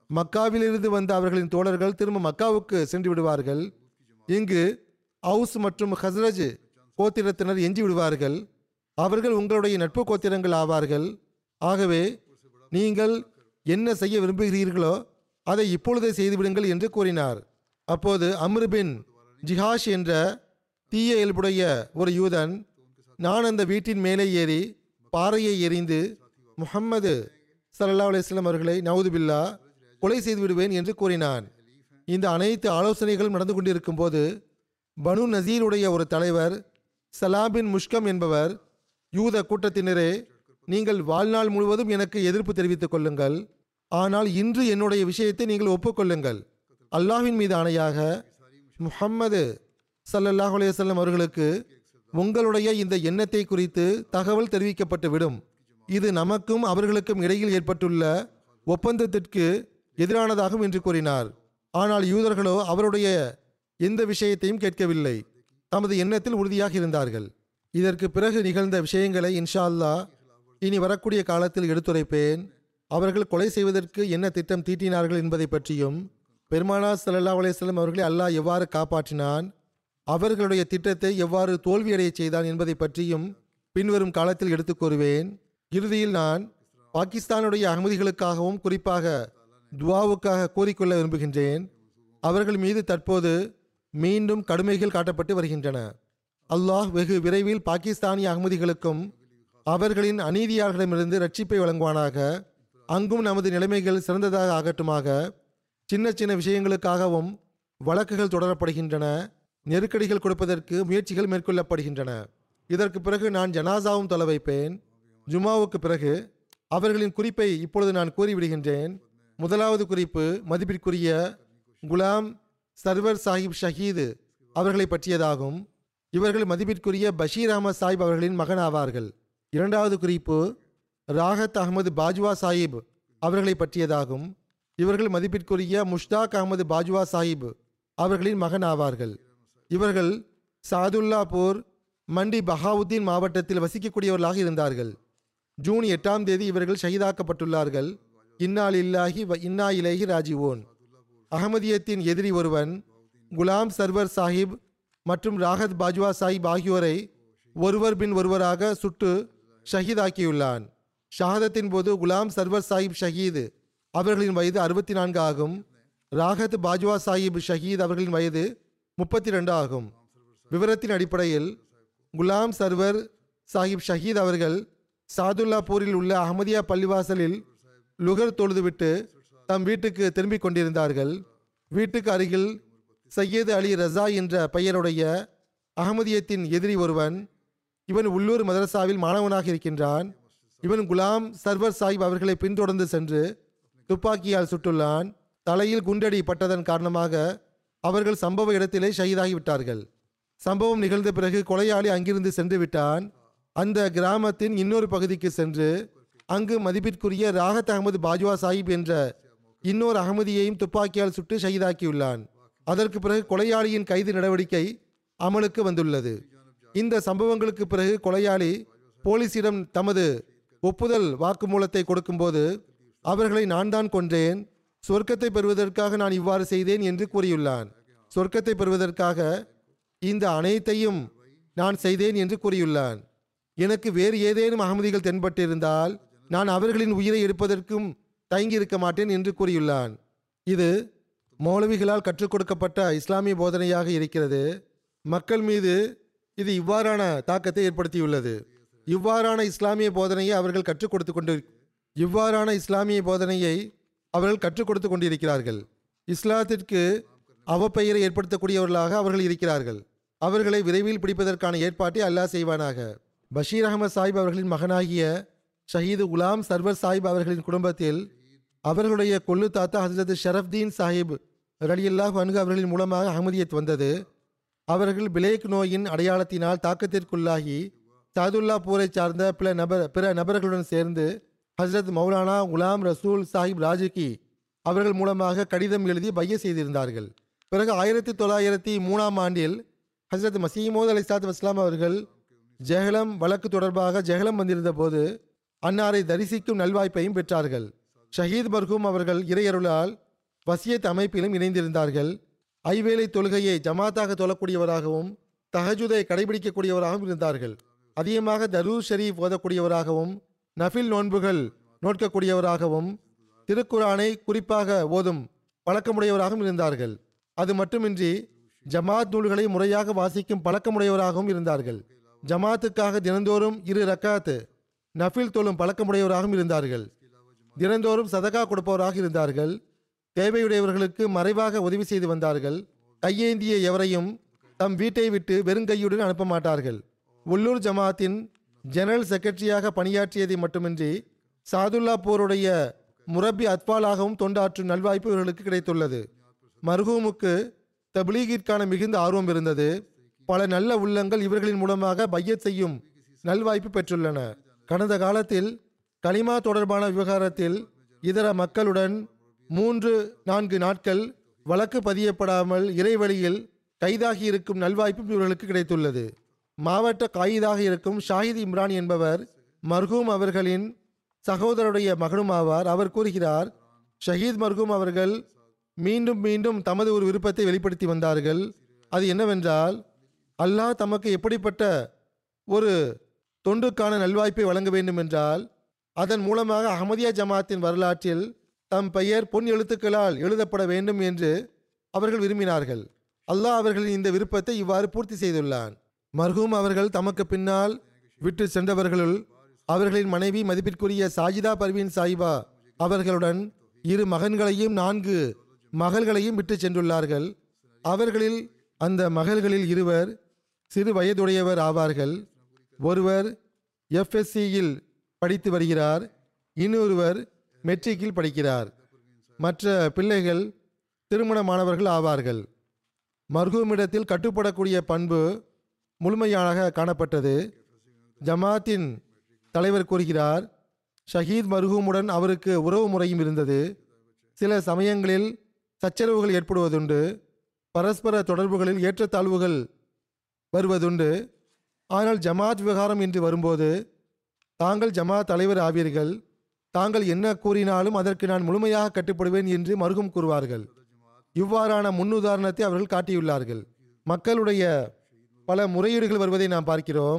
மக்காவிலிருந்து வந்த அவர்களின் தோழர்கள் திரும்ப மக்காவுக்கு சென்று விடுவார்கள் இங்கு அவுஸ் மற்றும் ஹஸ்ரஜ் கோத்திரத்தினர் எஞ்சி விடுவார்கள் அவர்கள் உங்களுடைய நட்பு கோத்திரங்கள் ஆவார்கள் ஆகவே நீங்கள் என்ன செய்ய விரும்புகிறீர்களோ அதை இப்பொழுதே செய்துவிடுங்கள் என்று கூறினார் அப்போது அம்ரு பின் ஜிஹாஷ் என்ற தீய இயல்புடைய ஒரு யூதன் நான் அந்த வீட்டின் மேலே ஏறி பாறையை எறிந்து முஹம்மது ஸல்லல்லாஹு அலைஹி வஸல்லம் அவர்களை நவுதுபில்லா கொலை செய்து விடுவேன் என்று கூறினான் இந்த அனைத்து ஆலோசனைகளும் நடந்து கொண்டிருக்கும் போது பனு நசீருடைய ஒரு தலைவர் சலாம் பின் முஷ்கம் என்பவர் யூத கூட்டத்தினரே நீங்கள் வாழ்நாள் முழுவதும் எனக்கு எதிர்ப்பு தெரிவித்துக் கொள்ளுங்கள் ஆனால் இன்று என்னுடைய விஷயத்தை நீங்கள் ஒப்புக்கொள்ளுங்கள் அல்லாஹ்வின் மீது ஆணையாக முஹம்மது ஸல்லல்லாஹு அலைஹி வஸல்லம் அவர்களுக்கு உங்களுடைய இந்த எண்ணத்தை குறித்து தகவல் தெரிவிக்கப்பட்டு விடும் இது நமக்கும் அவர்களுக்கும் இடையில் ஏற்பட்டுள்ள ஒப்பந்தத்திற்கு எதிரானதாகும் என்று கூறினார் ஆனால் யூதர்களோ அவருடைய எந்த விஷயத்தையும் கேட்கவில்லை தமது எண்ணத்தில் உறுதியாக இருந்தார்கள் இதற்கு பிறகு நிகழ்ந்த விஷயங்களை இன்ஷா அல்லாஹ் இனி வரக்கூடிய காலத்தில் எடுத்துரைப்பேன் அவர்கள் கொலை செய்வதற்கு என்ன திட்டம் தீட்டினார்கள் என்பதை பற்றியும் பெருமானா ஸல்லல்லாஹு அலைஹி வஸல்லம் அவர்களை அல்லாஹ் எவ்வாறு காப்பாற்றினான் அவர்களுடைய திட்டத்தை எவ்வாறு தோல்வியடையச் செய்தான் என்பதை பற்றியும் பின்வரும் காலத்தில் எடுத்துக் கூறுவேன் இறுதியில் நான் பாகிஸ்தானுடைய அகமதிகளுக்காகவும் குறிப்பாக துவாவுக்காக கூறிக்கொள்ள விரும்புகின்றேன் அவர்கள் மீது தற்போது மீண்டும் கடுமைகள் காட்டப்பட்டு வருகின்றன அல்லாஹ் வெகு விரைவில் பாகிஸ்தானிய அகமதிகளுக்கும் அவர்களின் அநீதியாளர்களிடமிருந்து ரட்சிப்பை வழங்குவானாக அங்கும் நமது நிலைமைகள் சிறந்ததாக ஆகட்டுமாக சின்ன சின்ன விஷயங்களுக்காகவும் வழக்குகள் தொடரப்படுகின்றன நெருக்கடிகள் கொடுப்பதற்கு முயற்சிகள் மேற்கொள்ளப்படுகின்றன இதற்கு பிறகு நான் ஜனாசாவும் தொலை வைப்பேன் ஜுமாவுக்கு பிறகு அவர்களின் குறிப்பை இப்பொழுது நான் கூறிவிடுகின்றேன் முதலாவது குறிப்பு மதிப்பிற்குரிய குலாம் சர்வர் சாஹிப் ஷஹீது அவர்களை பற்றியதாகும் இவர்கள் மதிப்பிற்குரிய பஷீர் அகமது சாஹிப் அவர்களின் மகன் ஆவார்கள் இரண்டாவது குறிப்பு ராகத் அகமது பாஜ்வா சாஹிப் அவர்களை பற்றியதாகும் இவர்கள் மதிப்பிற்குரிய முஷ்தாக் அகமது பாஜ்வா சாஹிப் அவர்களின் மகன் ஆவார்கள் இவர்கள் சாதுல்லாபூர் மண்டி பஹாவுத்தீன் மாவட்டத்தில் வசிக்கக்கூடியவர்களாக இருந்தார்கள் ஜூன் எட்டாம் தேதி இவர்கள் ஷஹீதாக்கப்பட்டுள்ளார்கள் இன்னால் இல்லாஹி வ இன்னா இலேஹி ராஜிவோன் அகமதியத்தின் எதிரி ஒருவன் குலாம் சர்வர் சாஹிப் மற்றும் ராகத் பாஜ்வா சாஹிப் ஆகியோரை ஒருவர் பின் ஒருவராக சுட்டு ஷஹீதாக்கியுள்ளான் ஷஹாதத்தின் போது குலாம் சர்வர் சாஹிப் ஷஹீது அவர்களின் வயது அறுபத்தி நான்கு ஆகும் ராகத் பாஜ்வா சாஹிப் ஷஹீத் அவர்களின் வயது முப்பத்தி ரெண்டு ஆகும் விவரத்தின் அடிப்படையில் குலாம் சர்வர் சாஹிப் ஷஹீத் அவர்கள் சாதுல்லாபூரில் உள்ள அஹமதியா பள்ளிவாசலில் லுகர் தொழுதுவிட்டு தம் வீட்டுக்கு திரும்பிக் கொண்டிருந்தார்கள் வீட்டுக்கு அருகில் சையது அலி ரஸா என்ற பெயருடைய அகமதியத்தின் எதிரி ஒருவன் இவன் உள்ளூர் மதரசாவில் மாணவனாக இருக்கின்றான் இவன் குலாம் சர்வர் சாஹிப் அவர்களை பின்தொடர்ந்து சென்று துப்பாக்கியால் சுட்டுள்ளான் தலையில் குண்டடி பட்டதன் காரணமாக அவர்கள் சம்பவ இடத்திலே ஷஹீதாகி விட்டார்கள் சம்பவம் நிகழ்ந்த பிறகு கொலையாளி அங்கிருந்து சென்று விட்டான் அந்த கிராமத்தின் இன்னொரு பகுதிக்கு சென்று அங்கு மதிப்பிற்குரிய ராகத் அகமது பாஜ்வா சாஹிப் என்ற இன்னொரு அகமதியையும் துப்பாக்கியால் சுட்டு ஷஹீதாக்கியுள்ளான் அதற்கு பிறகு கொலையாளியின் கைது நடவடிக்கை அமலுக்கு வந்துள்ளது இந்த சம்பவங்களுக்கு பிறகு கொலையாளி போலீசிடம் தமது ஒப்புதல் வாக்குமூலத்தை கொடுக்கும்போது அவர்களை நான் தான் கொன்றேன் சொர்க்கத்தை பெறுவதற்காக நான் இவ்வாறு செய்தேன் என்று கூறியுள்ளான் சொர்க்கத்தை பெறுவதற்காக இந்த அனைத்தையும் நான் செய்தேன் என்று கூறியுள்ளான் எனக்கு வேறு ஏதேனும் அகமதிகள் தென்பட்டிருந்தால் நான் அவர்களின் உயிரை எடுப்பதற்கும் தயங்கி இருக்க மாட்டேன் என்று கூறியுள்ளான் இது மௌலவிகளால் கற்றுக் கொடுக்கப்பட்ட இஸ்லாமிய போதனையாக இருக்கிறது மக்கள் மீது இது இவ்வாறான தாக்கத்தை ஏற்படுத்தியுள்ளது இவ்வாறான இஸ்லாமிய போதனையை அவர்கள் கற்றுக் கொடுத்து கொண்டு இவ்வாறான இஸ்லாமிய போதனையை அவர்கள் கற்றுக் கொடுத்து கொண்டிருக்கிறார்கள் இஸ்லாத்திற்கு அவப்பெயரை ஏற்படுத்தக்கூடியவர்களாக அவர்கள் இருக்கிறார்கள் அவர்களை விரைவில் பிடிப்பதற்கான ஏற்பாட்டை அல்லாஹ் செய்வானாக பஷீர் அகமது சாஹிப் அவர்களின் மகனாகிய ஷஹீது குலாம் சர்வர் சாஹிப் அவர்களின் குடும்பத்தில் அவர்களுடைய கொள்ளு தாத்தா ஹசரத் ஷரஃப்தீன் சாஹிப் ரலியல்லாஹு அன்கு அவர்களின் மூலமாக அகமதியத் வந்தது அவர்கள் பிளேக் நோயின் அடையாளத்தினால் தாக்கத்திற்குள்ளாகி சாதுல்லா பூரை சார்ந்த பிற நபர் பிற நபர்களுடன் சேர்ந்து ஹஸ்ரத் மௌலானா குலாம் ரசூல் சாஹிப் ராஜுகி அவர்கள் மூலமாக கடிதம் எழுதி பைய செய்திருந்தார்கள் பிறகு ஆயிரத்தி தொள்ளாயிரத்தி மூணாம் ஆண்டில் ஹஸ்ரத் மசீமோத் அலி சாத் வஸ்லாம் அவர்கள் ஜெஹலம் வழக்கு தொடர்பாக ஜெஹலம் வந்திருந்த போது அன்னாரை தரிசிக்கும் நல்வாய்ப்பையும் பெற்றார்கள் ஷஹீத் மர்ஹூம் அவர்கள் இறையருளால் வசியத் அமைப்பிலும் இணைந்திருந்தார்கள் ஐவேளை தொழுகையை ஜமாத்தாக தொழக்கூடியவராகவும் தஹஜுதை கடைபிடிக்கக்கூடியவராகவும் இருந்தார்கள் அதிகமாக தரூர் ஷரீஃப் ஓதக்கூடியவராகவும் நஃபில் நோன்புகள் நோட்கக்கூடியவராகவும் திருக்குரானை குறிப்பாக ஓதும் பழக்கமுடையவராகவும் இருந்தார்கள் அது மட்டுமின்றி ஜமாத் நூல்களை முறையாக வாசிக்கும் பழக்கமுடையவராகவும் இருந்தார்கள் ஜமாத்துக்காக தினந்தோறும் இரு ரக்காத்து நஃபில் தொழும் பழக்கமுடையவராகவும் இருந்தார்கள் தினந்தோறும் சதகா கொடுப்பவராக இருந்தார்கள் தேவையுடையவர்களுக்கு மறைவாக உதவி செய்து வந்தார்கள் கையேந்திய எவரையும் தம் வீட்டை விட்டு வெறுங்கையுடன் அனுப்ப மாட்டார்கள் உள்ளூர் ஜமாத்தின் ஜெனரல் செக்ரட்டரியாக பணியாற்றியதை மட்டுமின்றி சாதுல்லா போருடைய முரப்பி அத்வாலாகவும் தொண்டாற்றும் நல்வாய்ப்பு இவர்களுக்கு கிடைத்துள்ளது மர்ஹூமுக்கு தப்லீகிற்கான மிகுந்த ஆர்வம் இருந்தது பல நல்ல உள்ளங்கள் இவர்களின் மூலமாக பையத் செய்யும் நல்வாய்ப்பு பெற்றுள்ளன கடந்த காலத்தில் கலிமா தொடர்பான விவகாரத்தில் இதர மக்களுடன் மூன்று நான்கு நாட்கள் வழக்கு பதியப்படாமல் இறைவழியில் கைதாகி இருக்கும் நல்வாய்ப்பும் இவர்களுக்கு கிடைத்துள்ளது மாவட்ட காயிதாக இருக்கும் ஷாஹித் இம்ரான் என்பவர் மர்ஹூம் அவர்களின் சகோதரருடைய மகனும் ஆவார் அவர் கூறுகிறார் ஷஹீத் மர்ஹூம் அவர்கள் மீண்டும் மீண்டும் தமது ஒரு விருப்பத்தை வெளிப்படுத்தி வந்தார்கள் அது என்னவென்றால் அல்லாஹ் தமக்கு எப்படிப்பட்ட ஒரு தொண்டுக்கான நல்வாய்ப்பை வழங்க வேண்டும் என்றால் அதன் மூலமாக அஹமதியா ஜமாத்தின் வரலாற்றில் தம் பெயர் பொன் எழுத்துக்களால் எழுதப்பட வேண்டும் என்று அவர்கள் விரும்பினார்கள் அல்லாஹ் அவர்களின் இந்த விருப்பத்தை இவ்வாறு பூர்த்தி செய்துள்ளான் மர்ஹூம் அவர்கள் தமக்கு பின்னால் விட்டு சென்றவர்களுள் அவர்களின் மனைவி மதிப்பிற்குரிய சாஜிதா பர்வீன் சாயிபா அவர்களுடன் இரு மகன்களையும் நான்கு மகள்களையும் விட்டு சென்றுள்ளார்கள் அவர்களில் அந்த மகள்களில் இருவர் சிறு வயதுடையவர் ஆவார்கள் ஒருவர் எஃப்எஸ்சியில் படித்து வருகிறார் இன்னொருவர் மெட்ரிக்கில் படிக்கிறார் மற்ற பிள்ளைகள் திருமணமானவர்கள் ஆவார்கள் மர்ஹூமிடத்தில் கட்டுப்படக்கூடிய பண்பு முழுமையாக காணப்பட்டது ஜமாத்தின் தலைவர் கூறுகிறார் ஷஹீத் மர்ஹூமுடன் அவருக்கு உறவு முறையும் இருந்தது சில சமயங்களில் சச்சரவுகள் ஏற்படுவதுண்டு பரஸ்பர தொடர்புகளில் ஏற்றத்தாழ்வுகள் வருவதுண்டு ஆனால் ஜமாத் விவகாரம் என்று வரும்போது தாங்கள் ஜமாத் தலைவர் ஆவீர்கள் தாங்கள் என்ன கூறினாலும் அதற்கு நான் முழுமையாக கட்டுப்படுவேன் என்று மருகும் கூறுவார்கள் இவ்வாறான முன்னுதாரணத்தை அவர்கள் காட்டியுள்ளார்கள் மக்களுடைய பல முறையீடுகள் வருவதை நாம் பார்க்கிறோம்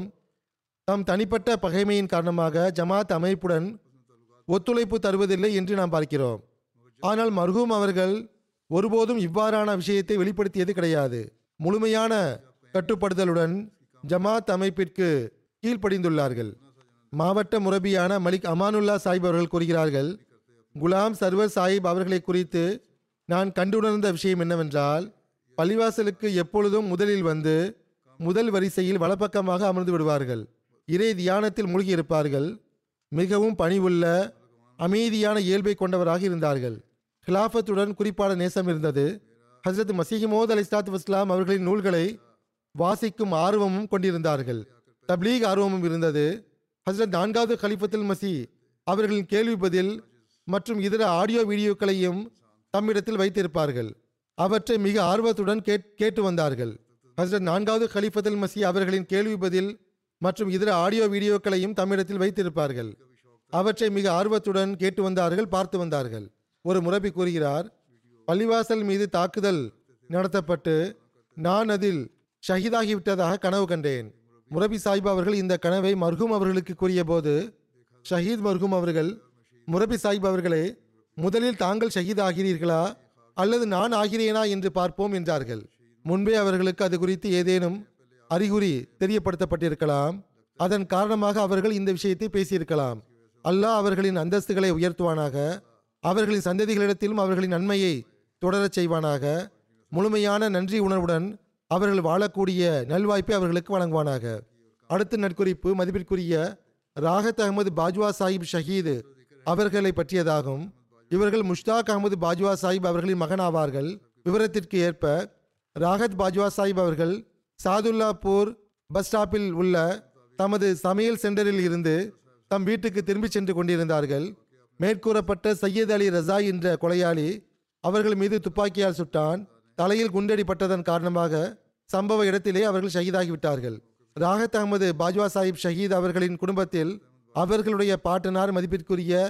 தம் தனிப்பட்ட பகைமையின் காரணமாக ஜமாத் அமைப்புடன் ஒத்துழைப்பு தருவதில்லை என்று நாம் பார்க்கிறோம் ஆனால் மர்ஹூம் அவர்கள் ஒருபோதும் இவ்வாறான விஷயத்தை வெளிப்படுத்தியது கிடையாது முழுமையான கட்டுப்படுதலுடன் ஜமாத் அமைப்பிற்கு கீழ்ப்படிந்துள்ளார்கள் மாவட்ட முரபியான மலிக் அமானுல்லா சாஹிப் அவர்கள் கூறுகிறார்கள் குலாம் சர்வர் சாஹிப் அவர்களை குறித்து நான் கண்டுணர்ந்த விஷயம் என்னவென்றால் பள்ளிவாசலுக்கு எப்பொழுதும் முதலில் வந்து முதல் வரிசையில் வலப்பக்கமாக அமர்ந்து விடுவார்கள் இறை தியானத்தில் மூழ்கி இருப்பார்கள் மிகவும் பணிவுள்ள அமைதியான இயல்பை கொண்டவராக இருந்தார்கள் ஹிலாஃபத்துடன் குறிப்பான நேசம் இருந்தது ஹசரத் மசீஹிமோத் அலி இஸ்லாத் வஸ்லாம் அவர்களின் நூல்களை வாசிக்கும் ஆர்வமும் கொண்டிருந்தார்கள் தப்லீக் ஆர்வமும் இருந்தது ஹசரத் நான்காவது கலிஃபத்துல் மசி அவர்களின் கேள்வி பதில் மற்றும் இதர ஆடியோ வீடியோக்களையும் தம்மிடத்தில் வைத்திருப்பார்கள் அவற்றை மிக ஆர்வத்துடன் கேட் கேட்டு வந்தார்கள் ஹசரத் நான்காவது கலிஃபத்துல் மசி அவர்களின் கேள்வி பதில் மற்றும் இதர ஆடியோ வீடியோக்களையும் தம்மிடத்தில் வைத்திருப்பார்கள் அவற்றை மிக ஆர்வத்துடன் கேட்டு வந்தார்கள் பார்த்து வந்தார்கள் ஒரு முரபி கூறுகிறார் பள்ளிவாசல் மீது தாக்குதல் நடத்தப்பட்டு நான் அதில் ஷஹீதாகிவிட்டதாக கனவு கண்டேன் முரபி சாஹிப் அவர்கள் இந்த கனவை மர்ஹூம் அவர்களுக்கு கூறிய போது ஷஹீத் மர்ஹூம் அவர்கள் முரபி சாஹிப் அவர்களே முதலில் தாங்கள் ஷஹீத் ஆகிறீர்களா அல்லது நான் ஆகிறேனா என்று பார்ப்போம் என்றார்கள் முன்பே அவர்களுக்கு அது குறித்து ஏதேனும் அறிகுறி தெரியப்படுத்தப்பட்டிருக்கலாம் அதன் காரணமாக அவர்கள் இந்த விஷயத்தை பேசியிருக்கலாம் அல்லாஹ் அவர்களின் அந்தஸ்துகளை உயர்த்துவானாக அவர்களின் சந்ததிகளிடத்திலும் அவர்களின் நன்மையை தொடரச் செய்வானாக முழுமையான நன்றி உணர்வுடன் அவர்கள் வாழக்கூடிய நல்வாய்ப்பை அவர்களுக்கு வழங்குவானாக அடுத்த நற்குறிப்பு மதிப்பிற்குரிய ராகத் அகமது பாஜ்வா சாஹிப் ஷஹீது அவர்களை பற்றியதாகும் இவர்கள் முஷ்தாக் அகமது பாஜ்வா சாஹிப் அவர்களின் மகனாவார்கள் விவரத்திற்கு ஏற்ப ராகத் பாஜ்வா சாஹிப் அவர்கள் சாதுல்லாப்பூர் பஸ் ஸ்டாப்பில் உள்ள தமது சமையல் சென்டரில் இருந்து தம் வீட்டுக்கு திரும்பி சென்று கொண்டிருந்தார்கள் மேற்கூறப்பட்ட சையத் அலி ரசா என்ற கொலையாளி அவர்கள் மீது துப்பாக்கியால் சுட்டான் தலையில் குண்டடிப்பட்டதன் காரணமாக சம்பவ இடத்திலே அவர்கள் ஷஹீதாகிவிட்டார்கள் ராகத் அகமது பாஜ்வா சாஹிப் ஷஹீத் அவர்களின் குடும்பத்தில் அவர்களுடைய பாட்டனார் மதிப்பிற்குரிய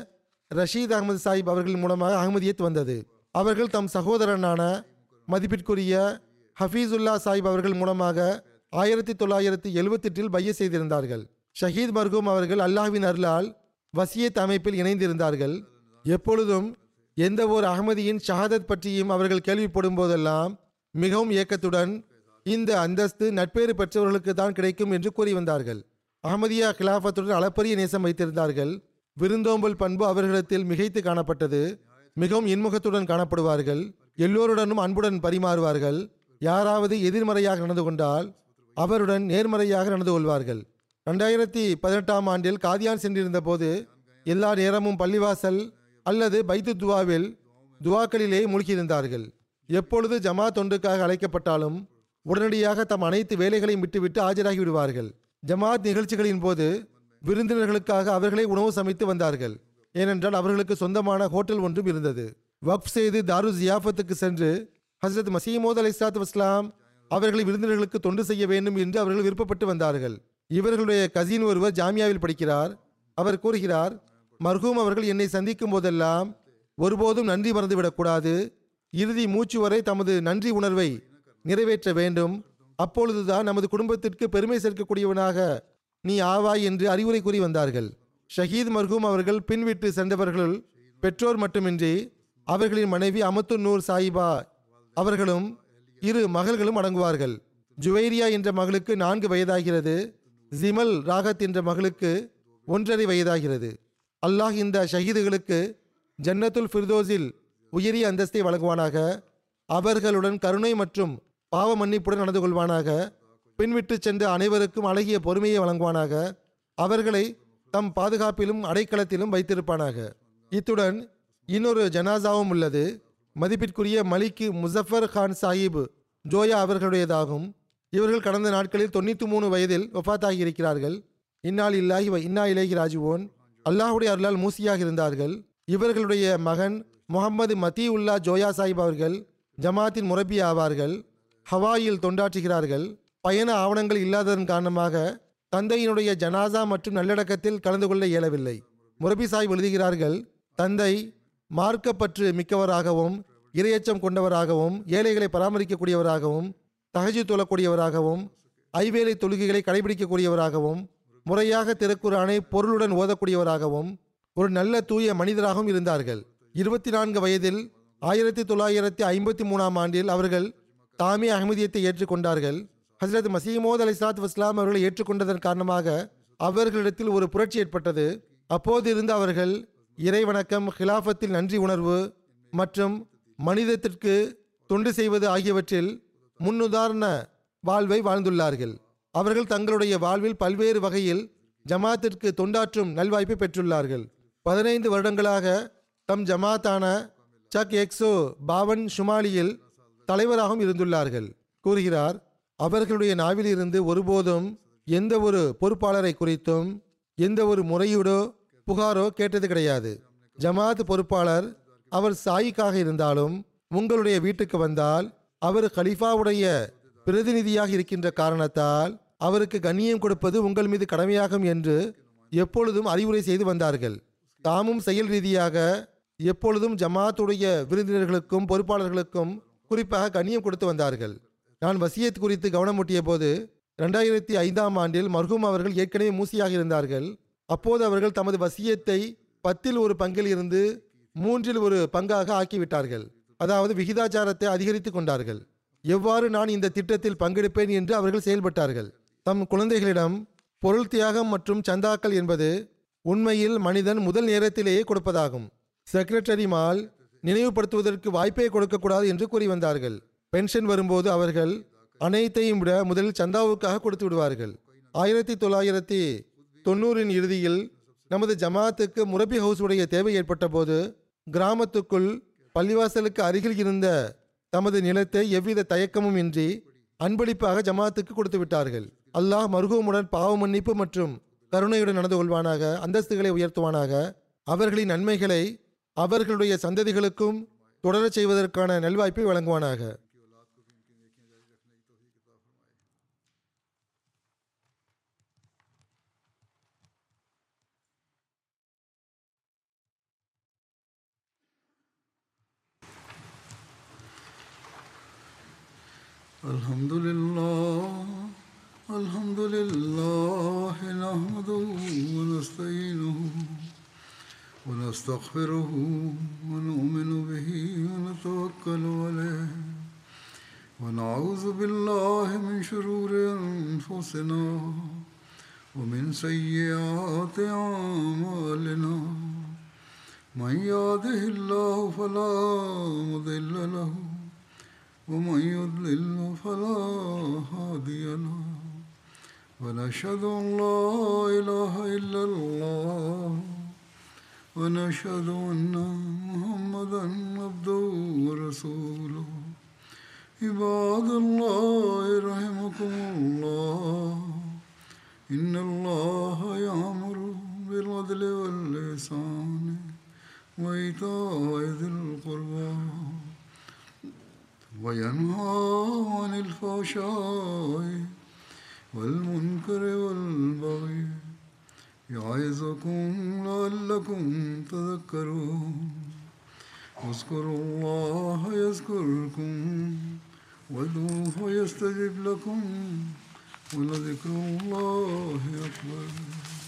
ரஷீத் அகமது சாஹிப் அவர்கள் மூலமாக அகமதியத் வந்தது அவர்கள் தம் சகோதரனான மதிப்பிற்குரிய ஹஃபீசுல்லா சாஹிப் அவர்கள் மூலமாக ஆயிரத்தி தொள்ளாயிரத்தி எழுவத்தெட்டில் பைய செய்திருந்தார்கள் ஷஹீத் மர்கூம் அவர்கள் அல்லாஹ்வின் அருளால் வசியத் அமைப்பில் இணைந்திருந்தார்கள் எப்பொழுதும் எந்த ஒரு அகமதியின் ஷஹாதத் பற்றியும் அவர்கள் கேள்விப்படும் போதெல்லாம் மிகவும் ஏக்கத்துடன் இந்த அந்தஸ்து நட்பேறு பெற்றவர்களுக்கு தான் கிடைக்கும் என்று கூறி வந்தார்கள் அகமதியா கிலாஃபத்துடன் அளப்பரிய நேசம் வைத்திருந்தார்கள் விருந்தோம்பல் பண்பு அவர்களிடத்தில் மிகைத்து காணப்பட்டது மிகவும் இன்முகத்துடன் காணப்படுவார்கள் எல்லோருடனும் அன்புடன் பரிமாறுவார்கள் யாராவது எதிர்மறையாக நடந்து கொண்டால் அவருடன் நேர்மறையாக நடந்து கொள்வார்கள் ரெண்டாயிரத்தி பதினெட்டாம் ஆண்டில் காதியான் சென்றிருந்த போது எல்லா நேரமும் பள்ளிவாசல் அல்லது பைத்து துவாவில் துவாக்களிலே மூழ்கியிருந்தார்கள் எப்பொழுது ஜமா தொண்டுக்காக அழைக்கப்பட்டாலும் உடனடியாக தம் அனைத்து வேலைகளையும் விட்டுவிட்டு ஆஜராகி விடுவார்கள் ஜமாத் நிகழ்ச்சிகளின் போது விருந்தினர்களுக்காக அவர்களே உணவு சமைத்து வந்தார்கள் ஏனென்றால் அவர்களுக்கு சொந்தமான ஹோட்டல் ஒன்றும் இருந்தது வக்ஃப் செய்து தாரு ஜியாஃபத்துக்கு சென்று ஹசரத் மசீமோத் அலி இஸ்லாத்து வஸ்லாம் அவர்களை விருந்தினர்களுக்கு தொண்டு செய்ய வேண்டும் என்று அவர்கள் விருப்பப்பட்டு வந்தார்கள் இவர்களுடைய கசின் ஒருவர் ஜாமியாவில் படிக்கிறார் அவர் கூறுகிறார் மர்ஹூம் அவர்கள் என்னை சந்திக்கும் போதெல்லாம் ஒருபோதும் நன்றி மறந்துவிடக்கூடாது இறுதி மூச்சு வரை தமது நன்றி உணர்வை நிறைவேற்ற வேண்டும் அப்பொழுதுதான் நமது குடும்பத்திற்கு பெருமை சேர்க்கக்கூடியவனாக நீ ஆவாய் என்று அறிவுரை கூறி வந்தார்கள் ஷஹீத் மர்ஹூம் அவர்கள் பின்விட்டு சென்றவர்கள் பெற்றோர் மட்டுமின்றி அவர்களின் மனைவி அமத்து நூர் சாயிபா அவர்களும் இரு மகள்களும் அடங்குவார்கள் ஜுவைரியா என்ற மகளுக்கு நான்கு வயதாகிறது ஜிமல் ராகத் என்ற மகளுக்கு ஒன்றரை வயதாகிறது அல்லாஹ் இந்த ஷஹீதுகளுக்கு ஜன்னத்துல் ஃபிர்தோஸில் உயரிய அந்தஸ்தை வழங்குவானாக அவர்களுடன் கருணை மற்றும் பாவ மன்னிப்புடன் நடந்து கொள்வானாக பின்விட்டு சென்ற அனைவருக்கும் அழகிய பொறுமையை வழங்குவானாக அவர்களை தம் பாதுகாப்பிலும் அடைக்கலத்திலும் வைத்திருப்பானாக இத்துடன் இன்னொரு ஜனாசாவும் உள்ளது மதிப்பிற்குரிய மலிக்கு முசஃபர் கான் சாஹிப் ஜோயா அவர்களுடையதாகும் இவர்கள் கடந்த நாட்களில் தொண்ணூற்றி மூணு வயதில் ஒஃபாத்தாகி இருக்கிறார்கள் இன்னால் இல்லாஹி வ இன்னா இலேஹி ராஜுவோன் அல்லாஹுடைய அருளால் மூசியாக இருந்தார்கள் இவர்களுடைய மகன் முகமது மத்தியுல்லா ஜோயா சாஹிப் அவர்கள் ஜமாத்தின் முரப்பி ஆவார்கள் ஹவாயில் தொண்டாற்றுகிறார்கள் பயண ஆவணங்கள் இல்லாததன் காரணமாக தந்தையினுடைய ஜனாசா மற்றும் நல்லடக்கத்தில் கலந்து கொள்ள இயலவில்லை முரபி சாஹிப் எழுதுகிறார்கள் தந்தை மார்க்கப்பற்று மிக்கவராகவும் இரையச்சம் கொண்டவராகவும் ஏழைகளை பராமரிக்கக்கூடியவராகவும் தகஜி தொழக்கூடியவராகவும் ஐவேளை தொழுகைகளை கடைபிடிக்கக்கூடியவராகவும் முறையாக திருக்குறானை பொருளுடன் ஓதக்கூடியவராகவும் ஒரு நல்ல தூய மனிதராகவும் இருந்தார்கள் இருபத்தி நான்கு வயதில் ஆயிரத்தி தொள்ளாயிரத்தி ஐம்பத்தி மூணாம் ஆண்டில் அவர்கள் தாமே அகமதியத்தை ஏற்றுக்கொண்டார்கள் ஹசரத் மசீமோத் அலி சாத் வஸ்லாம் அவர்களை ஏற்றுக்கொண்டதன் காரணமாக அவர்களிடத்தில் ஒரு புரட்சி ஏற்பட்டது அப்போது இருந்து அவர்கள் இறைவணக்கம் ஹிலாஃபத்தில் நன்றி உணர்வு மற்றும் மனிதத்திற்கு தொண்டு செய்வது ஆகியவற்றில் முன்னுதாரண வாழ்வை வாழ்ந்துள்ளார்கள் அவர்கள் தங்களுடைய வாழ்வில் பல்வேறு வகையில் ஜமாத்திற்கு தொண்டாற்றும் நல்வாய்ப்பை பெற்றுள்ளார்கள் பதினைந்து வருடங்களாக தம் ஜமாத்தான சக் எக்ஸோ பாவன் ஷுமாலியில் தலைவராகவும் இருந்துள்ளார்கள் கூறுகிறார் அவர்களுடைய நாவிலிருந்து ஒருபோதும் எந்த ஒரு பொறுப்பாளரை குறித்தும் எந்த ஒரு முறையீடோ புகாரோ கேட்டது கிடையாது ஜமாத் பொறுப்பாளர் அவர் சாயிக்காக இருந்தாலும் உங்களுடைய வீட்டுக்கு வந்தால் அவர் கலிஃபாவுடைய பிரதிநிதியாக இருக்கின்ற காரணத்தால் அவருக்கு கண்ணியம் கொடுப்பது உங்கள் மீது கடமையாகும் என்று எப்பொழுதும் அறிவுரை செய்து வந்தார்கள் தாமும் செயல் ரீதியாக எப்பொழுதும் ஜமாத்துடைய விருந்தினர்களுக்கும் பொறுப்பாளர்களுக்கும் குறிப்பாக கண்ணியம் கொடுத்து வந்தார்கள் நான் வசியத் குறித்து கவனமூட்டிய போது ரெண்டாயிரத்தி ஐந்தாம் ஆண்டில் மர்ஹூம் அவர்கள் ஏற்கனவே மூசியாக இருந்தார்கள் அப்போது அவர்கள் தமது வசியத்தை பத்தில் ஒரு பங்கில் இருந்து மூன்றில் ஒரு பங்காக ஆக்கிவிட்டார்கள் அதாவது விகிதாச்சாரத்தை அதிகரித்து கொண்டார்கள் எவ்வாறு நான் இந்த திட்டத்தில் பங்கெடுப்பேன் என்று அவர்கள் செயல்பட்டார்கள் தம் குழந்தைகளிடம் பொருள் தியாகம் மற்றும் சந்தாக்கள் என்பது உண்மையில் மனிதன் முதல் நேரத்திலேயே கொடுப்பதாகும் செக்ரட்டரி மால் நினைவுபடுத்துவதற்கு வாய்ப்பே கொடுக்கக்கூடாது என்று கூறி வந்தார்கள் பென்ஷன் வரும்போது அவர்கள் அனைத்தையும் விட முதலில் சந்தாவுக்காக கொடுத்து விடுவார்கள் ஆயிரத்தி தொள்ளாயிரத்தி தொண்ணூறின் இறுதியில் நமது ஜமாத்துக்கு முரபி ஹவுஸ் உடைய தேவை ஏற்பட்ட போது கிராமத்துக்குள் பள்ளிவாசலுக்கு அருகில் இருந்த தமது நிலத்தை எவ்வித தயக்கமும் இன்றி அன்பளிப்பாக ஜமாத்துக்கு கொடுத்து விட்டார்கள் அல்லாஹ் மருகமுடன் பாவ மன்னிப்பு மற்றும் கருணையுடன் நடந்து கொள்வானாக அந்தஸ்துகளை உயர்த்துவானாக அவர்களின் நன்மைகளை அவர்களுடைய சந்ததிகளுக்கும் தொடரச் செய்வதற்கான நல்வாய்ப்பை வழங்குவானாக الحمد لله الحمد لله نحمده ونستعينه ونستغفره ونؤمن به ونتوكل عليه ونعوذ بالله من شرور أنفسنا ومن سيئات أعمالنا من يهده الله فلا مضل له ومن يضلل فلا هادي له ونشهد أن لا إله إلا الله ونشهد أن محمدا عبده ورسوله عباد الله رحمكم الله إن الله يأمر بالعدل والإحسان وإيتاء ذي القربى وينهى عن الفحشاء والمنكر والبغي يعظكم لعلكم تذكرون اذكروا الله يذكركم وادعوه يستجب لكم ولذكر الله أكبر